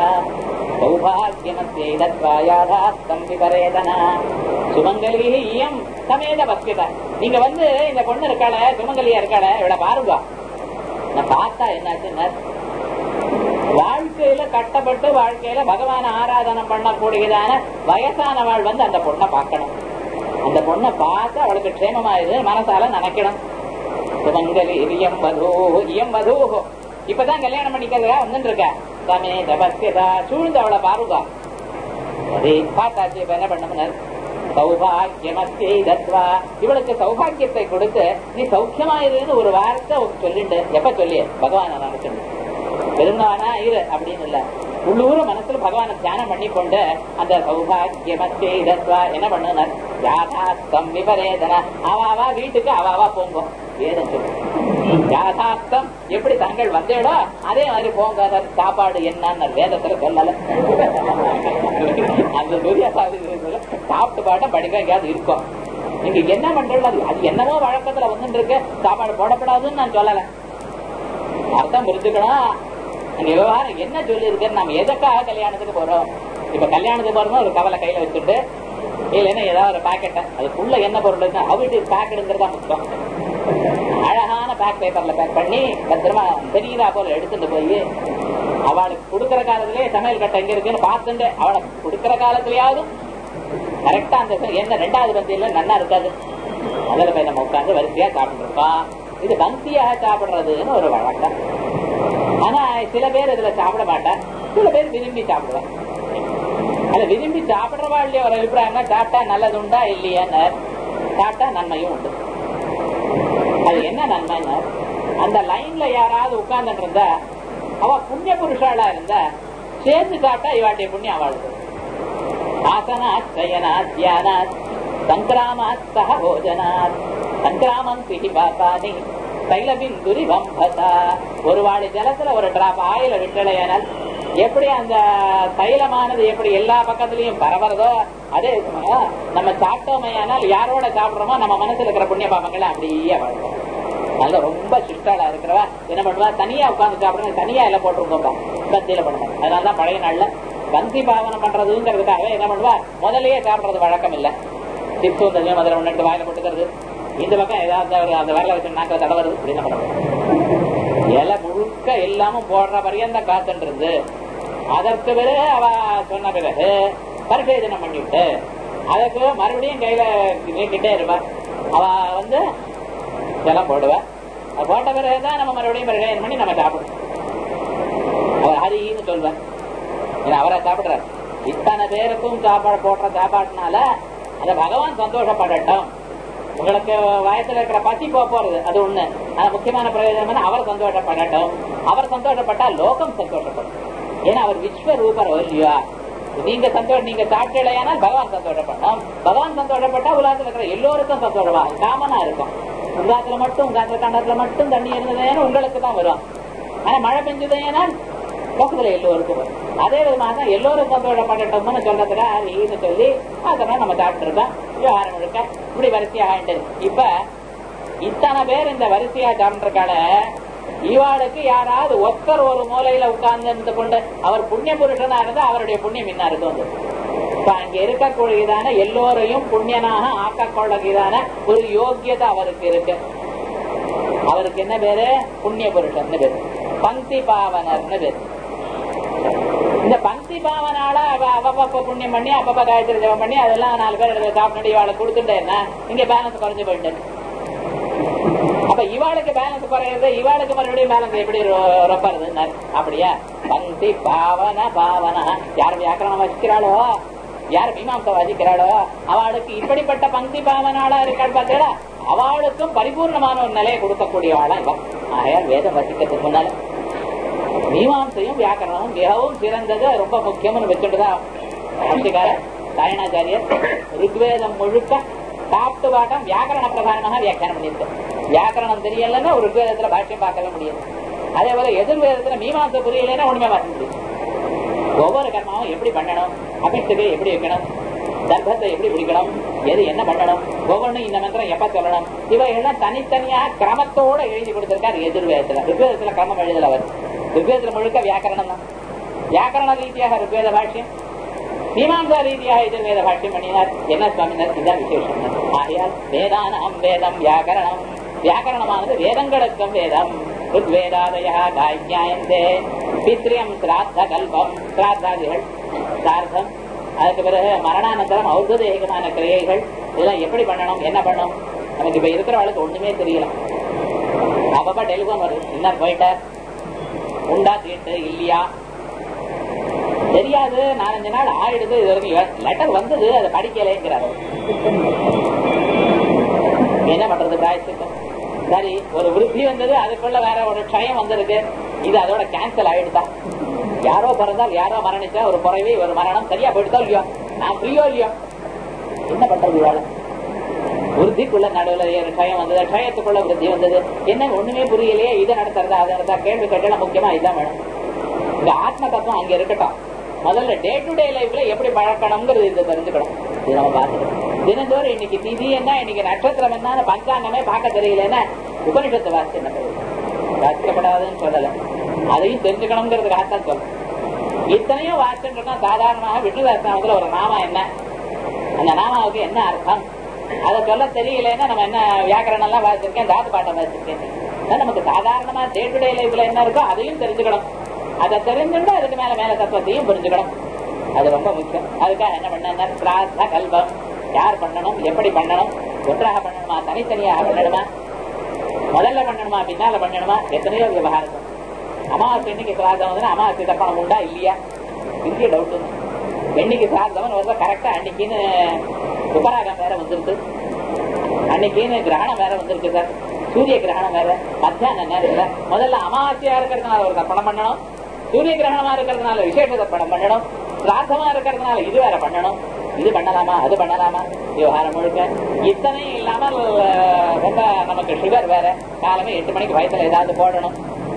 சௌபாகியமத்தேதத்வாயாதாஸ்தம் விபரேதனா சுமங்கலி இயம் சமேத பத்தியதா நீங்க வந்து இந்த பொண்ணு இருக்காள சுமங்கலியா இருக்காள இவள பாருங்க நான் பார்த்தா என்னாச்சுன்னா வாழ்க்கையில கட்டப்பட்டு வாழ்க்கையில பகவான ஆராதனை பண்ணக்கூடியதான வயசானவாள் வந்து அந்த பொண்ணை பார்க்கணும் அந்த பொண்ணை பார்த்து அவளுக்கு க்ஷேமமாயுது மனசால நினைக்கணும் சுமங்கலி இயம் வதோ இயம் வதோ இப்பதான் கல்யாணம் பண்ணிக்கிறதா வந்துட்டு இருக்க சமேத பத்தியதா சூழ்ந்து அவளை பாருங்க சரி பார்த்தாச்சு இப்ப என்ன பண்ண சௌபாகியமஸ்யை தத்வா இவளுக்கு சௌபாகியத்தை கொடுத்து நீ சௌக்கியமா இருன்னு ஒரு வார்த்தை சொல்லிட்டு எப்ப சொல்லி பகவான நினைச்சுட்டு பெருமானா இரு அப்படின்னு இல்ல உள்ளூர மனசுல பகவான தியானம் பண்ணி கொண்டு அந்த சௌபாகியமஸ்யை தத்வா என்ன பண்ணுனார் யாதாஸ்தம் விபரேதன அவாவா வீட்டுக்கு அவாவா போங்க வேதம் சொல்லு யாதாஸ்தம் எப்படி தங்கள் வந்தேடோ அதே மாதிரி போங்க சாப்பாடு என்னன்னு வேதத்துல சொல்லல அந்த துரியா சாப்பிட்டு பாட்ட படிக்க எங்கேயாவது இருக்கும் நீங்க என்ன பண்றது அது அது என்னமோ வழக்கத்துல வந்துட்டு இருக்கு சாப்பாடு போடப்படாதுன்னு நான் சொல்லல அர்த்தம் புரிஞ்சுக்கணும் அந்த விவகாரம் என்ன சொல்லி இருக்குன்னு நம்ம எதுக்காக கல்யாணத்துக்கு போறோம் இப்ப கல்யாணத்துக்கு போறோம் ஒரு கவலை கையில வச்சுட்டு இல்லைன்னா ஏதாவது ஒரு பாக்கெட்டை அதுக்குள்ள என்ன பொருள் இருக்கு அவிட்டு பேக்கெட்டுங்கிறதா முக்கியம் அழகான பேக் பேப்பர்ல பேக் பண்ணி பத்திரமா தெரியுதா போல எடுத்துட்டு போய் அவளுக்கு கொடுக்கற காலத்திலேயே சமையல் கட்டை எங்க இருக்குன்னு பார்த்துட்டு அவளை கொடுக்கற காலத்திலேயாவது கரெக்டா அந்த என்ன ரெண்டாவது பந்தியில நன்னா இருக்காது அதில் போய் நம்ம உட்காந்து வரிசையா சாப்பிட்டுருக்கோம் இது பந்தியாக சாப்பிடுறதுன்னு ஒரு வழக்கம் ஆனா சில பேர் இதுல சாப்பிட மாட்டேன் சில பேர் விரும்பி சாப்பிடுவேன் அது விரும்பி சாப்பிடுறவா இல்லையா ஒரு அபிப்பிராயம் சாப்பிட்டா நல்லது உண்டா இல்லையான்னு சாப்பிட்டா நன்மையும் உண்டு அது என்ன நன்மைன்னு அந்த லைன்ல யாராவது உட்கார்ந்துட்டு இருந்தா அவ புண்ணிய புருஷாளா இருந்தா சேர்ந்து சாப்பிட்டா இவாட்டிய புண்ணியம் அவளுக்கு ஆசனாத் சயனாத் தியானாத் சங்கிராமாத் சக போஜனாத் சங்கிராமம் பிடி பாப்பானி தைலபிந்துரி வம்பதா ஒரு வாடி ஜலத்துல ஒரு டிராப் ஆயில விட்டலையானால் எப்படி அந்த தைலமானது எப்படி எல்லா பக்கத்துலயும் பரவறதோ அதே சமயம் நம்ம சாப்பிட்டோமையானால் யாரோட சாப்பிடுறோமோ நம்ம மனசுல இருக்கிற புண்ணிய பாபங்களை அப்படியே வாழ்வோம் நல்ல ரொம்ப சிஸ்டாளா இருக்கிறவா என்ன பண்ணுவா தனியா உட்கார்ந்து சாப்பிடுறது தனியா எல்லாம் போட்டுருக்கோம்பா பந்தியில பண்ணுவோம் அதனாலதான் பழைய நாள்ல பந்தி பாவனம் பண்றதுங்கிறதுக்காக என்ன பண்ணுவா முதல்லயே சாப்பிடுறது வழக்கம் இல்ல சிப்ஸ் வந்து முதல்ல ஒன்று வாயில போட்டுக்கிறது இந்த பக்கம் ஏதாவது ஒரு அந்த வரல வச்சு நாக்க தடவுறது அப்படின்னு பண்ணுவோம் இலை முழுக்க எல்லாமும் போடுற பரியந்தம் காத்துட்டு இருந்து அதற்கு பிறகு அவ சொன்ன பிறகு பரிசேதனம் பண்ணிவிட்டு அதுக்கு மறுபடியும் கையில நீக்கிட்டே இருப்பா அவ வந்து இதெல்லாம் போடுவா அது போட்ட பிறகுதான் நம்ம மறுபடியும் பரிசேதனம் பண்ணி நம்ம சாப்பிடுவோம் அவர் ஹரின்னு சொல்வார் ஏன்னா அவரை சாப்பிடுறார் இத்தனை பேருக்கும் சாப்பாடு போடுற சாப்பாடுனால அந்த பகவான் சந்தோஷப்படட்டும் உங்களுக்கு வயசுல இருக்கிற பசி போக போறது அது ஒண்ணு ஆனா முக்கியமான பிரயோஜனம் அவர் சந்தோஷப்படட்டும் அவர் சந்தோஷப்பட்டா லோகம் சந்தோஷப்படும் ஏன்னா அவர் விஸ்வரூபர் இல்லையா நீங்க சந்தோஷம் நீங்க சாப்பிடலையானால் பகவான் சந்தோஷப்படணும் பகவான் சந்தோஷப்பட்டா உலகத்துல இருக்கிற எல்லோருக்கும் சந்தோஷமா காமனா இருக்கும் உங்காத்துல மட்டும் உங்காத்துல கண்டத்துல மட்டும் தண்ணி இருந்ததுன்னா உங்களுக்கு தான் வரும் ஆனா மழை பெஞ்சதுனால் லோகத்துல எல்லோருக்கும் வரும் அதே விதமாக தான் எல்லோரும் சந்தோஷப்படட்டும்னு சொல்றதுக்கு நீன்னு சொல்லி அதெல்லாம் நம்ம சாப்பிட்டு இருக்கோம் விவகாரம் முழுக்க இப்படி வரிசையா ஆயிட்டு இப்ப இத்தனை பேர் இந்த வரிசையா சாப்பிட்டுருக்கால இவாளுக்கு யாராவது ஒருத்தர் ஒரு மூலையில உட்கார்ந்து இருந்து கொண்டு அவர் புண்ணிய புருஷனா இருந்தா அவருடைய புண்ணியம் என்ன இருக்கும் அது இப்ப அங்க இருக்கக்கூடியதான எல்லோரையும் புண்ணியனாக ஆக்கக்கொள்ளக்கூடியதான ஒரு யோக்கியதை அவருக்கு இருக்கு அவருக்கு என்ன பேரு புண்ணிய புருஷன் பேரு பங்கி பாவனர்னு பேரு இந்த பங்கி பாவனால அவ அப்பப்ப புண்ணியம் பண்ணி அப்பப்ப காயத்ரி ஜபம் பண்ணி அதெல்லாம் நாலு பேர் எடுத்து சாப்பிட்டு இவாளை கொடுத்துட்டேன்னா இங்க பேலன்ஸ் குறைஞ்சு போயிட்டு அப்ப இவாளுக்கு பேலன்ஸ் குறையிறது இவாளுக்கு மறுபடியும் பேலன்ஸ் எப்படி ரொப்பறது அப்படியா பங்கி பாவன பாவன யார் வியாக்கரணம் வசிக்கிறாளோ யார் மீமாம்சம் வசிக்கிறாளோ அவளுக்கு இப்படிப்பட்ட பங்கி பாவனாளா இருக்காள் பார்த்தீங்களா அவளுக்கும் பரிபூர்ணமான ஒரு நிலையை கொடுக்கக்கூடியவாளா இவன் ஆகையால் வேதம் வசிக்கிறதுக்கு முன்னால மீமாசையும் வியாக்கரணமும் மிகவும் சிறந்தது ரொம்ப முக்கியம்னு வச்சுட்டுதான் அம்சிகார சாயணாச்சாரியர் ருக்வேதம் முழுக்க சாப்பிட்டு பாட்டம் வியாக்கரண பிரதானமாக வியாக்கியானம் பண்ணியிருக்கு வியாக்கரணம் தெரியலன்னா ஒரு ருக்வேதத்துல பாஷ்யம் பார்க்கவே முடியாது அதே போல எதிர்வேதத்துல மீமாசை புரியலைன்னா ஒண்ணுமே பார்க்க முடியும் ஒவ்வொரு கர்மாவும் எப்படி பண்ணணும் அபிஷத்துக்கு எப்படி வைக்கணும் தர்ப்பத்தை எப்படி பிடிக்கணும் எது என்ன பண்ணணும் ஒவ்வொன்றும் இந்த மந்திரம் எப்ப சொல்லணும் இவைகள்லாம் தனித்தனியா கிரமத்தோட எழுதி கொடுத்திருக்காரு எதிர்வேதத்துல ருக்வேதத்துல கிரமம் எழுதல அவர் ருக்வேதத்துல முழுக்க வியாக்கரணம் தான் வியாக்கரண ரீதியாக ருக்வேத பாஷ்யம் மீமாசா ரீதியாக எதிர்வேத பாஷ்யம் பண்ணினார் என்ன சுவாமினர் இதுதான் விசேஷம் ஆகையால் வேதானாம் வேதம் வியாக்கரணம் வியாக்கரணமானது வேதங்களுக்கும் வேதம் ருக்வேதாதயா காய்யாயந்தே பித்ரியம் சிராத்த கல்பம் சிராத்தாதிகள் சார்த்தம் அதுக்கு பிறகு மரணானந்தரம் ஔஷதேகமான கிரியைகள் இதெல்லாம் எப்படி பண்ணணும் என்ன பண்ணணும் நமக்கு இப்ப இருக்கிறவளுக்கு ஒண்ணுமே தெரியல அப்பப்ப டெலிபோன் வருது என்ன போயிட்டார் உண்டா தீட்டு இல்லையா தெரியாது நாலஞ்சு நாள் ஆயிடுது இது வரைக்கும் லெட்டர் வந்தது அதை படிக்கலைங்கிறாரு என்ன பண்றது பிராயச்சித்தம் சரி ஒரு விருத்தி வந்தது அதுக்குள்ள வேற ஒரு க்ஷயம் வந்திருக்கு இது அதோட கேன்சல் ஆயிடுதா யாரோ பிறந்தால் யாரோ மரணிச்சா ஒரு குறைவி ஒரு மரணம் சரியா போயிடுதோ இல்லையோ நான் ஃப்ரீயோ இல்லையோ என்ன பண்றது வேலை விருத்திக்குள்ள நடுவில் ஒரு க்ஷயம் வந்தது க்ஷயத்துக்குள்ள விருத்தி வந்தது என்ன ஒண்ணுமே புரியலையே இதை நடத்துறதா அதை நடத்தா கேள்வி கேட்டா முக்கியமா இதான் வேணும் இந்த ஆத்ம தத்துவம் அங்க இருக்கட்டும் முதல்ல டே டு டே லைஃப்ல எப்படி பழக்கணுங்கிறது இதை தெரிஞ்சுக்கணும் இது நம்ம பார்த்துக்கணும் தினந்தோறும் இன்னைக்கு திதி என்ன இன்னைக்கு நட்சத்திரம் என்ன பஞ்சாங்கமே பார்க்க தெரியலன்னா உபனிஷத்து வாசி என்ன வாசிக்கப்படாதுன்னு சொல்லல அதையும் தெரிஞ்சுக்கணுங்கிறதுக்காகத்தான் சொல்றேன் இத்தனையும் வாசிச்சுட்டு இருக்கோம் சாதாரணமாக விஷ்ணு சாஸ்திரத்துல ஒரு நாமா என்ன அந்த நாமாவுக்கு என்ன அர்த்தம் அதை சொல்ல தெரியலன்னா நம்ம என்ன வியாக்கரணம் எல்லாம் வாசிச்சிருக்கேன் தாத்து பாட்டம் வாசிச்சிருக்கேன் அதான் நமக்கு சாதாரணமா டே டு டே லைஃப்ல என்ன இருக்கோ அதையும் தெரிஞ்சுக்கணும் அதை தெரிஞ்சுட்டு அதுக்கு மேல மேல தத்துவத்தையும் புரிஞ்சுக்கணும் அது ரொம்ப முக்கியம் அதுக்காக என்ன பண்ண பிரார்த்த கல்பம் யார் பண்ணணும் எப்படி பண்ணணும் ஒன்றாக பண்ணணுமா தனித்தனியாக பண்ணணுமா முதல்ல பண்ணணுமா பின்னால பண்ணணுமா எத்தனையோ விவகாரம் அமாவாசை இன்னைக்கு சிராதம் வந்து அமாவாசை தப்பணம் உண்டா இல்லையா பெரிய டவுட் என்னைக்கு சிராதம் வந்து கரெக்டா அன்னைக்குன்னு உபராகம் வேற வந்துருக்கு அன்னைக்குன்னு கிரகணம் வேற வந்திருக்கு சார் சூரிய கிரகணம் வேற மத்தியான நேரத்துல முதல்ல அமாவாசையா இருக்கிறதுனால ஒரு தப்பணம் பண்ணணும் சூரிய கிரகணமா இருக்கிறதுனால விசேஷ தப்பணம் பண்ணணும் பிரார்த்தமா இருக்கிறதுனால இது வேற பண்ணணும் இது பண்ணலாமா அது பண்ணலாமா விவகாரம் முழுக்க இத்தனையும் இல்லாமல் அஹ், ரொம்ப நமக்கு சுகர் வேற காலமே எட்டு மணிக்கு வயசுல ஏதாவது போடணும்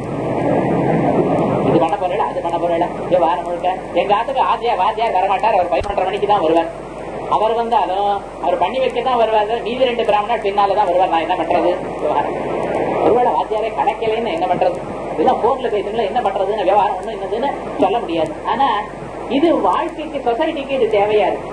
இது பண்ண போறீங்களா அது பண்ண போறீங்களா விவகாரம் முழுக்க எங்க ஆத்துக்கு ஆத்தியா வாத்தியார் வரமாட்டார் அவர் பதினொன்றரை மணிக்கு தான் வருவார் அவர் வந்தாலும் அவர் பண்ணி வைக்க தான் வருவார் மீதி ரெண்டு பிராமணர் பின்னாலதான் வருவார் நான் என்ன பண்றது விவகாரம் ஒருவேளை வாத்தியாரே கணக்கிலேன்னு என்ன பண்றது இதெல்லாம் போன்ல பேசுங்களா என்ன பண்றதுன்னு விவகாரம் ஒண்ணும் என்னதுன்னு சொல்ல முடியாது ஆனா இது வாழ்க்கைக்கு சொசைட்டிக்கு இது தேவையா இருக்கு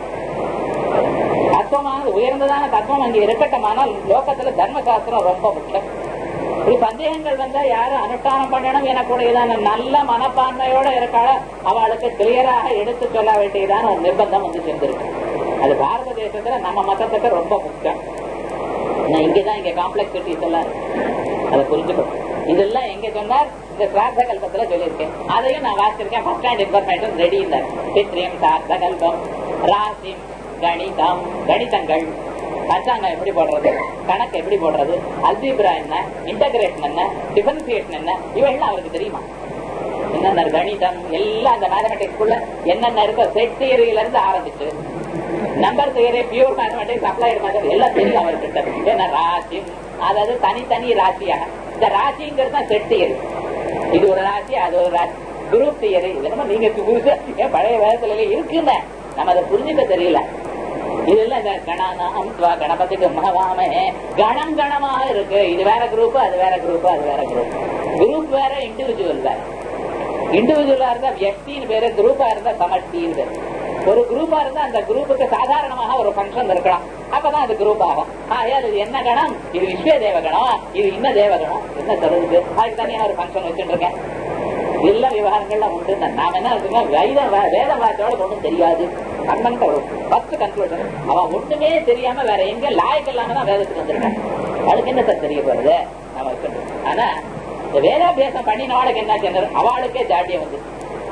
தத்துவமான உயர்ந்ததான தத்துவம் அங்க இருக்கட்டுமானால் லோகத்துல தர்மசாஸ்திரம் ரொம்ப முக்கியம் இப்படி சந்தேகங்கள் வந்தா யாரும் அனுஷ்டானம் பண்ணணும் எனக்கூடியதான நல்ல மனப்பான்மையோட இருக்காள அவளுக்கு கிளியராக எடுத்து சொல்ல வேண்டியதான ஒரு நிர்பந்தம் வந்து சேர்ந்திருக்கு அது பாரத தேசத்துல நம்ம மதத்துக்கு ரொம்ப முக்கியம் நான் இங்கதான் இங்க காம்ப்ளெக்சிட்டிஸ் எல்லாம் இருக்கு. அதை புரிஞ்சுக்கணும் இதெல்லாம் எங்க சொன்னார் இந்த சிராத்த கல்பத்துல சொல்லியிருக்கேன் அதையும் நான் வாசிச்சிருக்கேன் ஃபர்ஸ்ட் ஹேண்ட் இன்ஃபர்மேஷன் ரெடி இல்லை பித்ரியம் சார்த்த கல்பம் ராசிம் கணிதம் கணிதங்கள் பஞ்சாங்கம் எப்படி போடுறது கணக்கு எப்படி போடுறது அல்ஜிப்ரா என்ன இன்டகிரேஷன் என்ன டிஃபரன்சியேஷன் என்ன இவையெல்லாம் அவருக்கு தெரியுமா என்னென்ன கணிதம் எல்லாம் அந்த மேத்தமெட்டிக்ஸ்குள்ள என்னென்ன இருக்கோ செட் தியரியில இருந்து ஆரம்பிச்சு number theory pure mathematics applied mathematics எல்லாம் தெரியும் அவர்கிட்ட என்ன ராசி அதாவது தனித்தனி ராசியாக இந்த ராசிங்கிறது தான் செட் தியரி இது ஒரு ராசி அது ஒரு ராசி குரூப் தியரி இதெல்லாம் நீங்க புதுசா ஏன் பழைய வேதத்துல இருக்குல்ல நம்ம அதை புரிஞ்சுக்க தெரியல இதெல்லாம் இந்த கணானாம் துவா கணபதிக்கு மகவாமே கணம் கணமாக இருக்கு இது வேற குரூப் அது வேற குரூப் அது வேற குரூப் குரூப் வேற இண்டிவிஜுவல் வேற இண்டிவிஜுவலா இருந்தா வியக்தின்னு பேரு குரூப்பா இருந்தா சமஷ்டின்னு பேரு ஒரு குரூப்பா இருந்தா அந்த குரூப்புக்கு சாதாரணமாக ஒரு ஃபங்க்ஷன் இருக்கலாம் அப்பதான் அது குரூப் ஆகும் ஆகையால் இது என்ன கணம் இது விஸ்வ தேவ கணம் இது இன்ன தேவ கணம் என்ன சொல்றது அதுக்கு தனியா ஒரு ஃபங்க்ஷன் வச்சுட்டு இருக்கேன் எல்லா விவகாரங்கள்லாம் உண்டு நாம என்ன இருக்குங்க வேத வேத வார்த்தையோட ஒண்ணும் தெரியாது கண்ணன் ஒரு ஃபர்ஸ்ட் கன்க்ளூஷன் அவன் ஒண்ணுமே தெரியாம வேற எங்க லாயக்கு இல்லாம தான் வேதத்துக்கு வந்திருக்கான் அதுக்கு என்ன சார் தெரிய போறது நாம வச்சுட்டு ஆனா இந்த வேதாபியாசம் பண்ணினவாளுக்கு என்ன செஞ்சது அவளுக்கே ஜாட்டியம் வந்து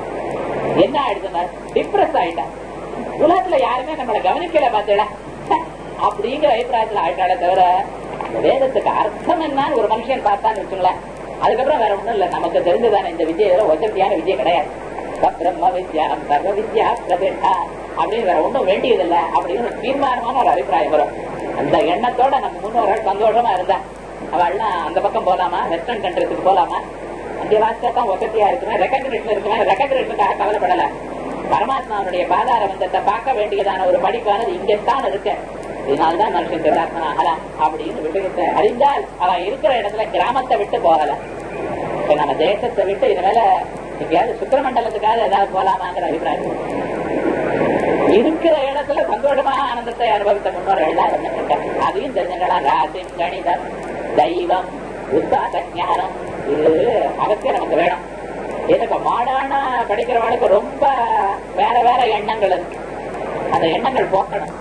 என்ன ஆயிடுச்சுன்னா டிப்ரெஸ் ஆயிட்டான் உலகத்துல யாருமே நம்மளை கவனிக்கல பார்த்தீங்களா அப்படிங்கிற அபிப்பிராயத்துல ஆயிட்டாலே தவிர இந்த வேதத்துக்கு அர்த்தம் என்னன்னு ஒரு மனுஷன் பார்த்தான்னு வச்சுங்களேன் அதுக்கப்புறம் வேற ஒண்ணும் இல்ல நமக்கு தெரிஞ்சதான இந்த வித்தியில ஒசத்தியான வித்தியை கிடையாது பிரம்ம வித்யா சர்வ வித்யா பிரபேட்டா அப்படின்னு வேற ஒண்ணும் வேண்டியதில்ல அப்படின்னு ஒரு தீர்மானமான ஒரு அபிப்பிராயம் வரும் அந்த எண்ணத்தோட நம்ம முன்னோர்கள் சந்தோஷமா இருந்தா அவள்லாம் அந்த பக்கம் போலாமா வெஸ்டர்ன் கண்ட்ரிஸுக்கு போலாமா அங்கே வாசிச்சா தான் வசதியா இருக்குமே ரெக்கக்னேஷன் இருக்குமே ரெக்கக்னேஷனுக்காக கவலைப்படல பரமாத்மாவுடைய பாதார வந்தத்தை பார்க்க வேண்டியதான ஒரு படிப்பானது இங்கத்தான் இருக்கு இதனால்தான் மனுஷன் சித்தாத்மன் ஆகலாம் அப்படின்னு விஷயத்தை அறிந்தால் அவன் இருக்கிற இடத்துல கிராமத்தை விட்டு போகல இப்ப நம்ம தேசத்தை விட்டு இனிமேல எங்கேயாவது சுக்கிரமண்டலத்துக்காக ஏதாவது போலாமாங்கிற அபிப்பிராயம் இருக்கிற இடத்துல சந்தோஷமாக ஆனந்தத்தை அனுபவித்த முன்னோர்கள் எல்லாம் இருந்திருக்காங்க அதையும் தெரிஞ்சுங்களா ராசி கணிதம் தெய்வம் உத்தாத ஞானம் இது அவசியம் நமக்கு வேணும் எனக்கு மாடான படிக்கிறவனுக்கு ரொம்ப வேற வேற எண்ணங்கள் இருக்கு அந்த எண்ணங்கள் போக்கணும்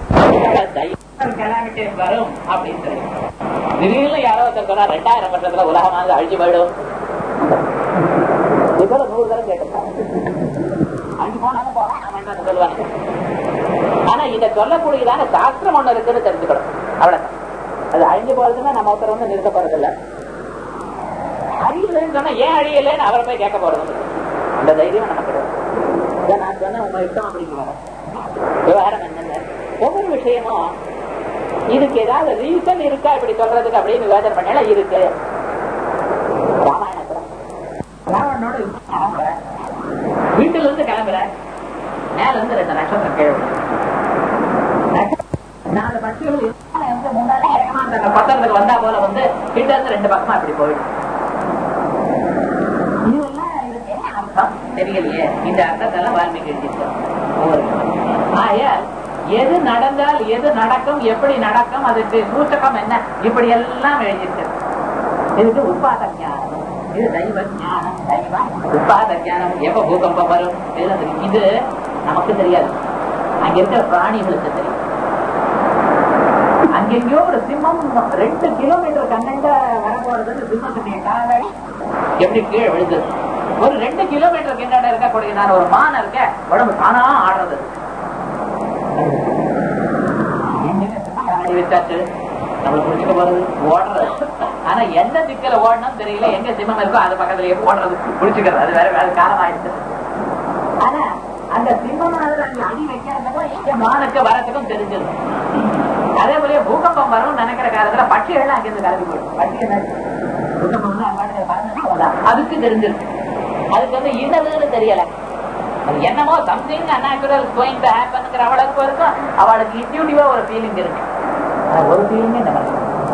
கலாமிட்டேஸ் வரும் அப்படின்னு சொல்லி திடீர்னு யாரோ ஒருத்தர் சொன்னா ரெண்டாயிரம் வருஷத்துல உலகமானது அழிஞ்சு போயிடும் இப்ப நூறு தரம் கேட்டிருக்காங்க அஞ்சு போனாலும் போகலாம் ஆராதனை பண்றது சொல்லுவாங்க ஆனா இத சொல்லக்கூடியதான சாஸ்திரம் ஒண்ணு இருக்குன்னு தெரிஞ்சுக்கணும் அவ்வளவுதான் அது அழிஞ்சு போறதுன்னா நம்ம ஒருத்தர் வந்து நிறுத்த போறது இல்ல அழியலன்னு சொன்னா ஏன் அழியலன்னு அவரை போய் கேட்க போறது இல்ல. அந்த தைரியம் நமக்கு கிடையாது. இதை நான் சொன்ன உங்க இஷ்டம் அப்படிங்கிறாங்க விவகாரம் என்னங்க ஒவ்வொரு விஷயமும் இதுக்கு ஏதாவது ரீசன் இருக்கா இப்படி சொல்றதுக்கு அப்படின்னு யோசனை பண்ணல இருக்கு ராமாயணத்துல ராவணனோட யுத்தம் கிளம்புற வீட்டுல இருந்து கிளம்புற மேல இருந்து ரெண்டு நட்சத்திரம் கீழே விழுது. நட்சத்திரம் நாலு பட்சிகள் இருந்தாலும் வந்து முன்னாடி வேகமா அந்த பக்கத்துக்கு வந்தா போல வந்து கிட்ட இருந்து ரெண்டு பக்கமா இப்படி போயிடும் இதெல்லாம் இதுக்கு என்ன அர்த்தம் தெரியலையே இந்த அர்த்தத்தெல்லாம் வால்மீகி எழுதியிருக்கார் ஆகையால் எது நடந்தால் எது நடக்கும் எப்படி நடக்கும் அதுக்கு சூச்சகம் என்ன இப்படி எல்லாம் எழுதியிருக்கார் இதுக்கு உட்பாத ஞானம் இது தெய்வ ஞானம் தெய்வ உட்பாத ஞானம் எப்ப பூகம்பம் வரும் இதெல்லாம் தெரியும். இது நமக்கு தெரியாது அங்க இருக்கிற பிராணிகளுக்கு தெரியும் அங்கெங்கயோ ஒரு சிம்மம் ரெண்டு கிலோமீட்டர் கண்ணண்ட வரப்போறது சிம்மத்துடைய காலை எப்படி கீழே விழுந்தது ஒரு ரெண்டு கிலோமீட்டர் கிண்ணட இருக்கக்கூடிய நான் ஒரு மான் இருக்க உடம்பு தானா ஆடுறது ஆடி வச்சாச்சு நம்மள புடிச்சுக்க போறது ஓடுறது ஆனா எந்த திக்கில ஓடணும் தெரியல எங்க சிம்மம் இருக்கோ அது பக்கத்துலயே ஓடுறது புடிச்சுக்கிறது அது வேற வேற காலம் ஆயிடுச்சு ஆனா அந்த சிம்மம் அதுல அங்க அடி வைக்கிறதுக்கும் எங்க மானுக்கு வரத்துக்கும் தெரிஞ்சது அதே போல பூகம்பம் வரும்னு நினைக்கிற காலத்துல பட்சிகள்லாம் அங்கிருந்து கிளம்பி போயிடும் பட்சி என்ன பூகம்பம் வந்து அங்க பறந்து போகுதா? அதுக்கு தெரிஞ்சிருக்கு அதுக்கு வந்து இன்னதுன்னு தெரியல அது என்னமோ சம்திங் அன்நாச்சுரல் கோயிங் டு ஹேப்பன்ங்கிற அவளுக்கு இருக்கும் அவளுக்கு இன்டியூட்டிவா ஒரு ஃபீலிங் இருக்கு ஆனா ஒரு ஃபீலிங்கே நம்ம